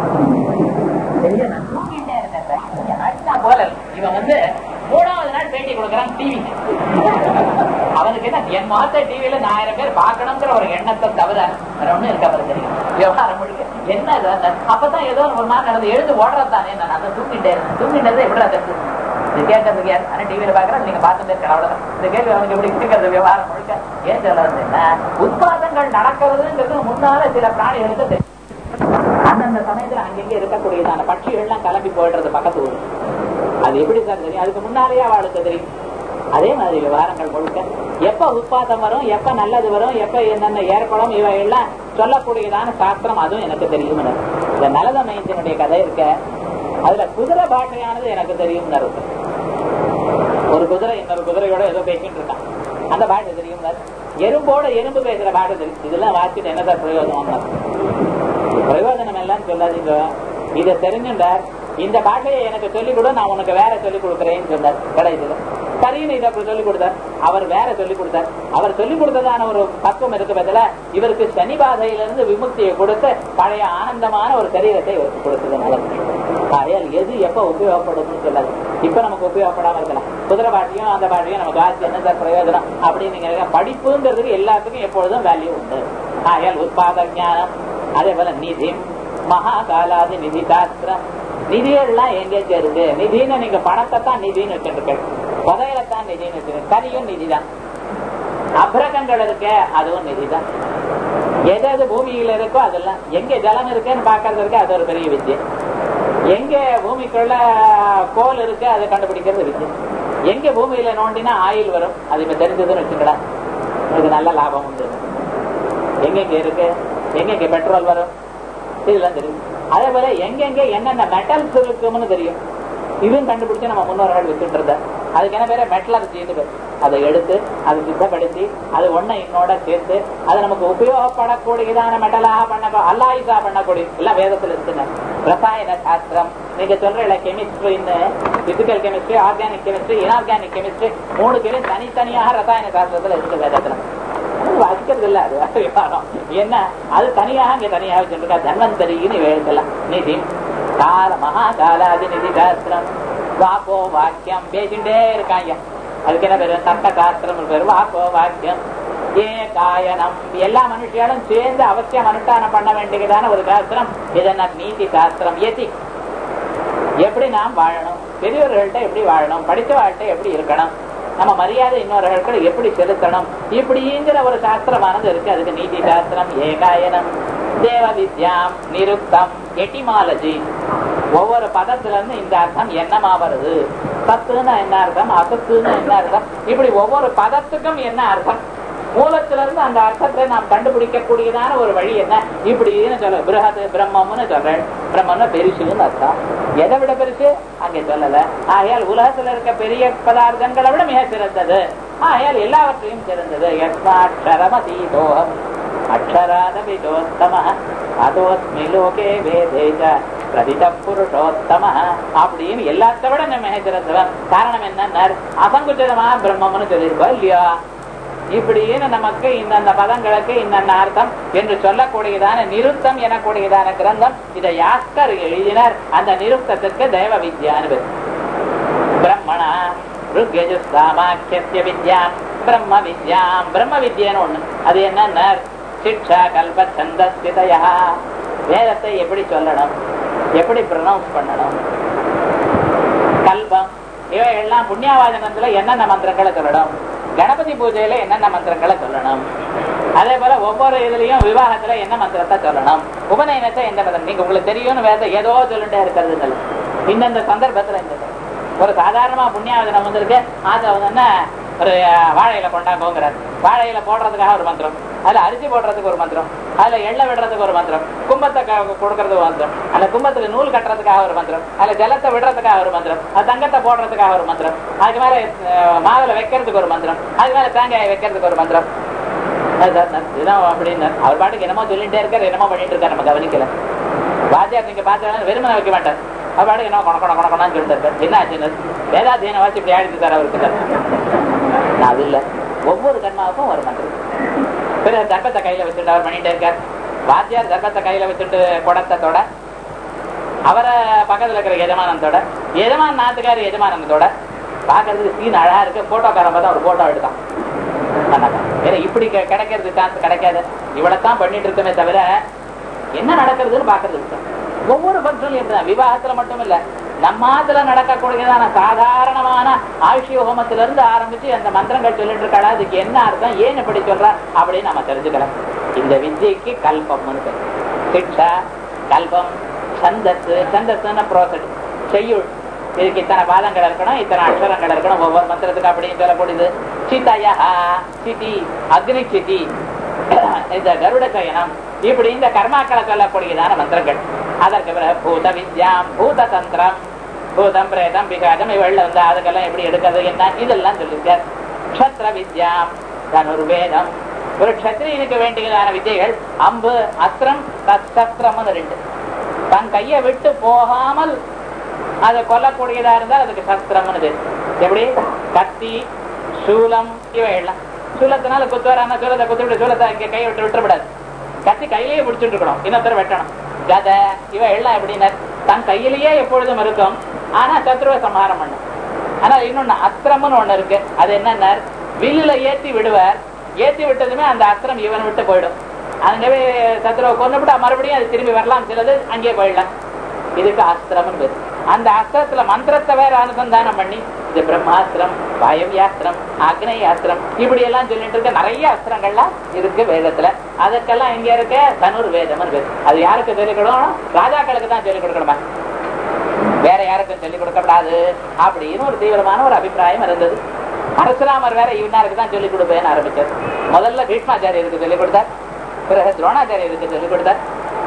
தெரியல நான் தூங்கிட்டே இருந்தேன் சார். கொஞ்சம் அடிச்சா போல இல்ல. இவன் வந்து மூணாவது நாள் பேட்டி கொடுக்கறான் டிவி அவனுக்கு என்ன என் மாத்த டிவில நான் ஆயிரம் பேர் பார்க்கணுங்கிற ஒரு எண்ணத்தை தவிர வேற ஒண்ணும் இருக்க அவருக்கு தெரியும் விவகாரம் முடிக்க என்ன இது அந்த- அப்பதான் ஏதோ ஒரு மாதிரி நடந்து எழுந்து ஓடுறதானே நான் அதை தூங்கிட்டே இருந்தேன் தூங்கிட்டது எப்படி தெரிஞ்சு இது கேட்கறதுக்கு யார் ஆனா டிவியில பாக்குறேன் நீங்க பார்த்துட்டே இருக்க அவ்வளவுதான் இந்த கேள்வி அவனுக்கு எப்படி இருக்கிறது விவகாரம் முழுக்க ஏன் சொல்றது என்ன உற்பாதங்கள் நடக்கிறதுங்கிறது முன்னால சில பிராணிகளுக்கு தெரியும் அந்தந்த சமயத்துல அங்கங்க இருக்கக்கூடியதான பட்சிகள்லாம் கிளம்பி போயிடுறது பக்கத்து ஊர் அது எப்படி சார் தெரியும் அதுக்கு முன்னாலேயே அவளுக்கு தெரியும் அதே மாதிரி விவகாரங்கள் முழுக்க எப்ப உற்பாதம் வரும் எப்ப நல்லது வரும் எப்ப என்னென்ன ஏற்படும் இவை எல்லாம் சொல்லக்கூடியதான சாஸ்திரம் அதுவும் எனக்கு தெரியும் இந்த நலத மையத்தினுடைய கதை இருக்க அதுல குதிரை பாஷையானது எனக்கு தெரியும் இருக்கு ஒரு குதிரை இன்னொரு குதிரையோட ஏதோ பேசிட்டு இருக்கான் அந்த பாஷை தெரியும் எறும்போட எறும்பு பேசுற பாஷை தெரியும் இதெல்லாம் வாசிட்டு என்ன சார் பிரயோஜனம் பிரயோஜனம் எல்லாம் சொல்லாதீங்க இதை தெரிஞ்சுட்டார் இந்த பாஷையை எனக்கு சொல்லிக் கொடு நான் உனக்கு வேற சொல்லிக் கொடுக்குறேன்னு சொன்னார் கடைசியில சரின்னு இதை அப்படி சொல்லிக் கொடுத்தார் அவர் வேற சொல்லிக் கொடுத்தார் அவர் சொல்லிக் கொடுத்ததான ஒரு பக்குவம் இருக்கு பதில இவருக்கு சனி பாதையிலிருந்து விமுக்தியை கொடுத்து பழைய ஆனந்தமான ஒரு சரீரத்தை இவருக்கு கொடுத்ததுனால ஆகையால் எது எப்ப உபயோகப்படும்னு சொல்லாது இப்ப நமக்கு உபயோகப்படாம இருக்கலாம் குதிரை பாட்டியும் அந்த பாட்டியும் நமக்கு ஆச்சு என்ன சார் பிரயோஜனம் அப்படின்னு நீங்க படிப்புங்கிறதுக்கு எல்லாத்துக்கும் எப்பொழுதும் வேல்யூ உண்டு ஆகையால் உற்பாத ஞானம் அதே போல நிதி மகாகாலாதி நிதி சாஸ்திரம் நிதிகள்லாம் எங்க சேருது நிதின்னு நீங்க பணத்தை தான் நிதின்னு வச்சுருக்கேன் புதையலைத்தான் நிதின்னு வச்சிருக்கேன் கரியும் நிதிதான் அபிரகங்கள் இருக்க அதுவும் நிதிதான் எது எது பூமியில இருக்கோ அதெல்லாம் எங்க ஜலம் இருக்குன்னு பாக்குறது இருக்கு அது ஒரு பெரிய வித்தியை எங்க பூமிக்குள்ள கோல் இருக்கு அதை கண்டுபிடிக்கிறது வித்தியை எங்க பூமியில நோண்டினா ஆயில் வரும் அது இப்ப தெரிஞ்சதுன்னு வச்சுக்கடா உங்களுக்கு நல்ல லாபம் உண்டு எங்கெங்க இருக்கு எங்கெங்க பெட்ரோல் வரும் இதெல்லாம் தெரியும் அதே போல எங்கெங்க என்னென்ன மெட்டல்ஸ் இருக்கும்னு தெரியும் இதுவும் கண்டுபிடிச்சு நம்ம முன்னோர்கள் வச்சுட்டு இருந்த அதுக்கு என்ன பேரு மெட்டலர்ஜின்னு பேர் அதை எடுத்து அதை சித்தப்படுத்தி அது ஒன்ன இன்னோட சேர்த்து அது நமக்கு உபயோகப்படக்கூடியதான மெட்டலாக பண்ண அல்லாயுதா பண்ணக்கூடிய எல்லாம் வேதத்துல இருக்குங்க ரசாயன சாஸ்திரம் நீங்க சொல்ற கெமிஸ்ட்ரின்னு physical chemistry organic chemistry inorganic chemistry மூணு பேரும் தனித்தனியாக ரசாயன சாஸ்திரத்துல இருக்கு வேதத்துல வாசிக்கிறது இல்ல அது வேற விவகாரம் என்ன அது தனியாக இங்க தனியாக வச்சிருக்கா தன்வந்தரின்னு எழுதலாம் நிதி கால மகா காலாதி நிதி சாஸ்திரம் வாக்கோ வாக்கியம் பேசிட்டே இருக்காங்க அதுக்கு என்ன பேரு தர்க்க சாஸ்திரம் பேரு வாக்கோ வாக்கியம் ஏ காயனம் எல்லா மனுஷியாலும் சேர்ந்து அவசியம் அனுஷ்டானம் பண்ண வேண்டியதான ஒரு சாஸ்திரம் இதென்ன நீதி சாஸ்திரம் எதி எப்படி நாம் வாழணும் பெரியவர்கள்ட்ட எப்படி வாழணும் படித்தவாழ்கிட்ட எப்படி இருக்கணும் நம்ம மரியாதை இன்னொருகளுக்கு எப்படி செலுத்தணும் இப்படிங்கிற ஒரு சாஸ்திரமானது இருக்கு அதுக்கு நீதி சாஸ்திரம் ஏகாயனம் தேவ வித்யாம் நிருப்தம் எட்டிமாலஜி ஒவ்வொரு பதத்துல இருந்து இந்த அர்த்தம் என்னமா வருது சத்துன்னு என்ன அர்த்தம் அசத்துன்னு என்ன அர்த்தம் இப்படி ஒவ்வொரு பதத்துக்கும் என்ன அர்த்தம் மூலத்துல இருந்து அந்த அர்த்தத்தை நாம் கண்டுபிடிக்கக்கூடியதான ஒரு வழி என்ன இப்படின்னு சொல்ல பிருஹத் பிரம்மம்னு சொல்றேன் பிரம்மம்னா பெருசுன்னு அர்த்தம் எதை விட பெருசு அங்கே சொல்லல ஆகையால் உலகத்துல இருக்க பெரிய பதார்த்தங்களை விட மிக சிறந்தது ஆகையால் எல்லாவற்றையும் சிறந்தது யஸ்மாட்சரமதீதோகம் அக்ஷராதபிதோத்தம அதோஸ்மி லோகே வேதேஜ பிரதித புருஷோத்தம அப்படின்னு எல்லாத்த விட நம்ம மிக சிறந்தவன் காரணம் என்ன அசங்குச்சிதமா பிரம்மம்னு சொல்லியிருக்கோம் இல்லையா இப்படின்னு நமக்கு இந்தந்த பதங்களுக்கு இந்தந்த அர்த்தம் என்று சொல்லக்கூடியதான நிருத்தம் எனக்கூடியதான கிரந்தம் இதை யாஸ்கர் எழுதினார் அந்த நிருத்தத்துக்கு தேவ வித்யான்னு பேர் பிரம்மணா ருக்யஜுஸ்தாமாக்கிய வித்யாம் பிரம்ம வித்யாம் பிரம்ம வித்யான்னு ஒண்ணு அது என்னன்னா சிக்ஷா கல்ப சந்தஸ்திதயா வேதத்தை எப்படி சொல்லணும் எப்படி ப்ரொனவுன்ஸ் பண்ணணும் கல்பம் இவை எல்லாம் புண்ணியவாதனத்துல என்னென்ன மந்திரங்களை சொல்லணும் கணபதி பூஜையில என்னென்ன மந்திரங்களை சொல்லணும் அதே போல ஒவ்வொரு இதுலயும் விவாகத்துல என்ன மந்திரத்தை சொல்லணும் உபநயனத்தை எந்த மந்திரம் நீங்க உங்களுக்கு தெரியும்னு வேத ஏதோ சொல்லிட்டே இருக்கிறது இந்தந்த சந்தர்ப்பத்துல இந்த ஒரு சாதாரணமா புண்ணியாவதனம் வந்திருக்கு அதை வந்து என்ன ஒரு வாழையில கொண்டாங்கோங்கிறார் வாழையில போடுறதுக்காக ஒரு மந்திரம் அதுல அரிசி போடுறதுக்கு ஒரு மந்திரம் அதுல எண்ணெய் விடுறதுக்கு ஒரு மந்திரம் கும்பத்தை கொடுக்கறதுக்கு ஒரு மந்திரம் அந்த கும்பத்துக்கு நூல் கட்டுறதுக்காக ஒரு மந்திரம் அதுல ஜலத்தை விடுறதுக்காக ஒரு மந்திரம் அது தங்கத்தை போடுறதுக்காக ஒரு மந்திரம் அதுக்கு மேல மாவுல வைக்கிறதுக்கு ஒரு மந்திரம் அதுக்கு மேல தேங்காயை வைக்கிறதுக்கு ஒரு மந்திரம் அப்படின்னு அவர் பாட்டுக்கு என்னமோ சொல்லிட்டே இருக்காரு என்னமோ பண்ணிட்டு இருக்காரு நம்ம கவனிக்கல வாத்தியார் நீங்க பார்த்து வெறுமனை வைக்க மாட்டார் அவர் பாட்டுக்கு என்ன கொண கொண கொண கொணான்னு சொல்லிட்டு இருக்காரு என்ன ஆச்சுன்னு வேதாத்தியனை வாசி இப்படி ஆயிடுச்சு சார் அவருக்கு அது இல்ல ஒவ்வொரு கர்மாவுக்கும் ஒரு மந்திரம் பிறகு தர்ப்பத்தை கையில வச்சுட்டு அவர் பண்ணிட்டே இருக்கார் வாத்தியார் தர்ப்பத்தை கையில வச்சுட்டு குடத்தோட அவரை பக்கத்துல இருக்கிற எஜமானந்தோட எஜமான நாத்துக்காரு எஜமானந்தோட பாக்குறதுக்கு சீன் அழகா இருக்கு போட்டோக்காரன் பார்த்தா ஒரு போட்டோ எடுத்தான் ஏன்னா இப்படி கிடைக்கிறது சான்ஸ் கிடைக்காது இவ்வளவுதான் பண்ணிட்டு இருக்கமே தவிர என்ன நடக்கிறதுன்னு பாக்குறது ஒவ்வொரு பக்தரும் எப்படிதான் விவாகத்துல மட்டும் இல்ல நம்மாத்துல நடக்கக்கூடியதான சாதாரணமான ஆயுஷ்ய ஹோமத்தில இருந்து ஆரம்பிச்சு அந்த மந்திரங்கள் சொல்லிட்டு இருக்காடா அதுக்கு என்ன அர்த்தம் ஏன் இப்படி சொல்ற அப்படின்னு நம்ம தெரிஞ்சுக்கலாம் இந்த வித்யக்கு கல்பம்னு பேர் சிக்ஷா கல்பம் சந்தஸ் சந்தஸ்ன்னு ப்ரோசட் செய்யுள் இதுக்கு இத்தனை பாதங்கள் இருக்கணும் இத்தனை அக்ஷரங்கள் இருக்கணும் ஒவ்வொரு மந்திரத்துக்கு அப்படின்னு சொல்லக்கூடியது சிதயா சிதி அக்னி சிதி இந்த கருட சயனம் இப்படி இந்த கர்மாக்களை சொல்லக்கூடியதான மந்திரங்கள் அதற்கு பிறகு பூத வித்யாம் பூத தந்திரம் பூதம் பிரேதம் பிகாஜம் இவள் வந்து அதுக்கெல்லாம் எப்படி எடுக்கிறது என்ன இதெல்லாம் சொல்லியிருக்கார் க்ஷத்ர வித்யாம் தனுர்வேதம் ஒரு க்ஷத்ரியனுக்கு வேண்டியதான வித்தைகள் அம்பு அஸ்திரம் சஸ்திரம் ரெண்டு தன் கையை விட்டு போகாமல் அதை கொல்லக்கூடியதா இருந்தால் அதுக்கு சஸ்திரம்னு பேர் எப்படி கத்தி சூலம் இவையெல்லாம் சூலத்தினால குத்துவாரான சூலத்தை குத்தி விட்டு சூலத்தை இங்க கையை விட்டு விட்டுறக்கூடாது கத்தி கையிலேயே பிடிச்சிட்டு இருக்கணும் இன்னொருத்தர் வெட்டணும் கதை இவ எல்லாம் எப்படின்னா தன் கையிலேயே எப்பொழுதும் இருக்கும் ஆனா சத்ருவை சம்ஹாரம் பண்ணும் ஆனா இன்னொன்னு அஸ்திரம்னு ஒண்ணு இருக்கு அது என்னன்னா வில்லுல ஏத்தி விடுவார் ஏத்தி விட்டதுமே அந்த அஸ்திரம் இவனை விட்டு போயிடும் அங்கவே சத்ருவை கொண்டுவிட்டா மறுபடியும் அது திரும்பி வரலாம் சிலது அங்கேயே போயிடலாம் இதுக்கு அஸ்திரம்னு பேரு அந்த அஸ்திரத்துல மந்திரத்தை வேற அனுசந்தானம் பண்ணி இது பிரம்மாஸ்திரம் வாயவியாஸ்திரம் அக்னயாஸ்திரம் இப்படி எல்லாம் சொல்லிட்டு இருக்க நிறைய அஸ்திரங்கள்லாம் இருக்கு வேதத்துல அதுக்கெல்லாம் இங்க இருக்க தனுர் வேதம் பேரு அது யாருக்கு சொல்லிக் கொடுக்கணும் ராஜாக்களுக்கு தான் சொல்லிக் கொடுக்கணுமா வேற யாருக்கும் சொல்லிக் கொடுக்கப்படாது அப்படின்னு ஒரு தீவிரமான ஒரு அபிப்பிராயம் இருந்தது பரசுராமர் வேற இவனாருக்கு தான் சொல்லிக் கொடுப்பேன்னு ஆரம்பிச்சார் முதல்ல பீஷ்மாச்சாரியருக்கு சொல்லிக் கொடுத்தார் பிறகு துரோணாச்சாரியருக்கு சொல்லிக் கொடுத்தார்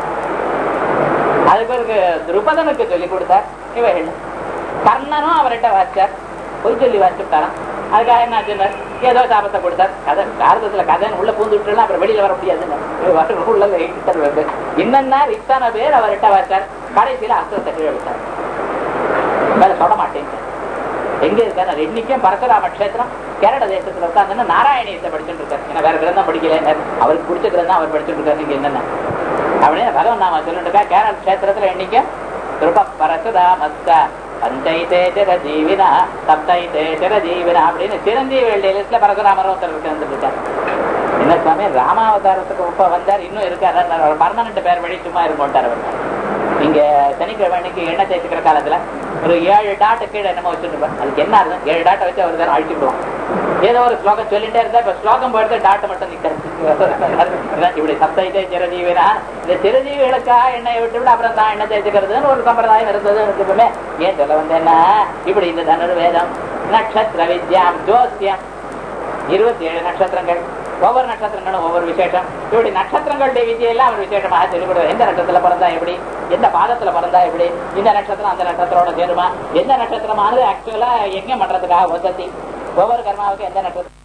அது பிறகு துருபதனுக்கு சொல்லிக் கொடுத்தார் இவைகள் கர்ணனும் அவர்கிட்ட வாச்சார் பொய் சொல்லி வாச்சுட்டாராம் அதுக்காக என்ன சொன்னார் ஏதோ சாபத்தை கொடுத்தார் கதை பாரதத்துல கதைன்னு உள்ள பூந்து விட்டுலாம் அப்புறம் வெளியில வர முடியாதுன்னு உள்ள வந்து என்னன்னா இத்தனை பேர் அவர்கிட்ட வாச்சார் கடைசியில அஸ்திரத்தை கீழே விட்டார் வேலை சொல்ல மாட்டேங்க எங்க இருக்காரு இன்னைக்கும் பரசுராம கஷேத்திரம் கேரள தேசத்துல உட்காந்து நாராயணியத்தை படிச்சுட்டு இருக்காரு ஏன்னா வேற கிரந்தம் படிக்கல அவருக்கு பிடிச்ச கிரந்தம் அவர் படிச்சுட்டு இருக்காரு நீங்க என்னென்ன அப்படின்னு பகவன் நாம சொல்லிட்டு இருக்கா கேரள கஷேத்திரத்துல இன்னைக்கும் கிருப பரசுராமஸ்த பஞ்சைத்தே சிரஜீவினா சப்தைத்தே சிரஜீவினா அப்படின்னு சிரஞ்சீவி லிஸ்ட்ல பரசுராமர் ஒருத்தர் இருக்காரு என்ன சுவாமி ராமாவதாரத்துக்கு உப்ப வந்தார் இன்னும் இருக்காரு பர்மனன்ட் பேர் வழி சும்மா இருக்கோட்டார் அவர் நீங்க சனிக்கிழமை அன்னைக்கு எண்ணெய் தேய்ச்சிக்கிற காலத்துல ஒரு ஏழு டாட்டு கீழே என்னமோ வச்சுருப்பேன் அதுக்கு என்ன அர்த்தம் ஏழு டாட்டை வச்சு அவர் தான் அழிச்சுடுவோம் ஏதோ ஒரு ஸ்லோகம் சொல்லிட்டே இருந்தா இப்ப ஸ்லோகம் போயிட்டு டாட்டு மட்டும் நிக்கிறது இப்படி சப்தைத்தே சிரஜீவினா இந்த சிரஜீவிகளுக்காக எண்ணெயை விட்டு விட அப்புறம் தான் எண்ணெய் தேய்ச்சிக்கிறதுன்னு ஒரு சம்பிரதாயம் இருந்தது எப்பவுமே ஏன் சொல்ல வந்தேன்னா இப்படி இந்த தனுர் வேதம் நட்சத்திர வித்யாம் ஜோசியம் இருபத்தி ஏழு நட்சத்திரங்கள் ஒவ்வொரு நட்சத்திரங்களும் ஒவ்வொரு விசேஷம் இப்படி நட்சத்திரங்களுடைய விதியெல்லாம் அவர் விசேஷமாக சொல்லிக் கொடுத்தார் எந்த நட்சத்திரத்துல பிறந்தா எப்படி எந்த பாதத்துல பிறந்தா எப்படி இந்த நட்சத்திரம் அந்த நட்சத்திரோட சேருமா எந்த நட்சத்திரமானது ஆக்சுவலா யஜ்யம் பண்றதுக்காக வசதி ஒவ்வொரு கர்மாவுக்கு எந்த நட்சத்திரம்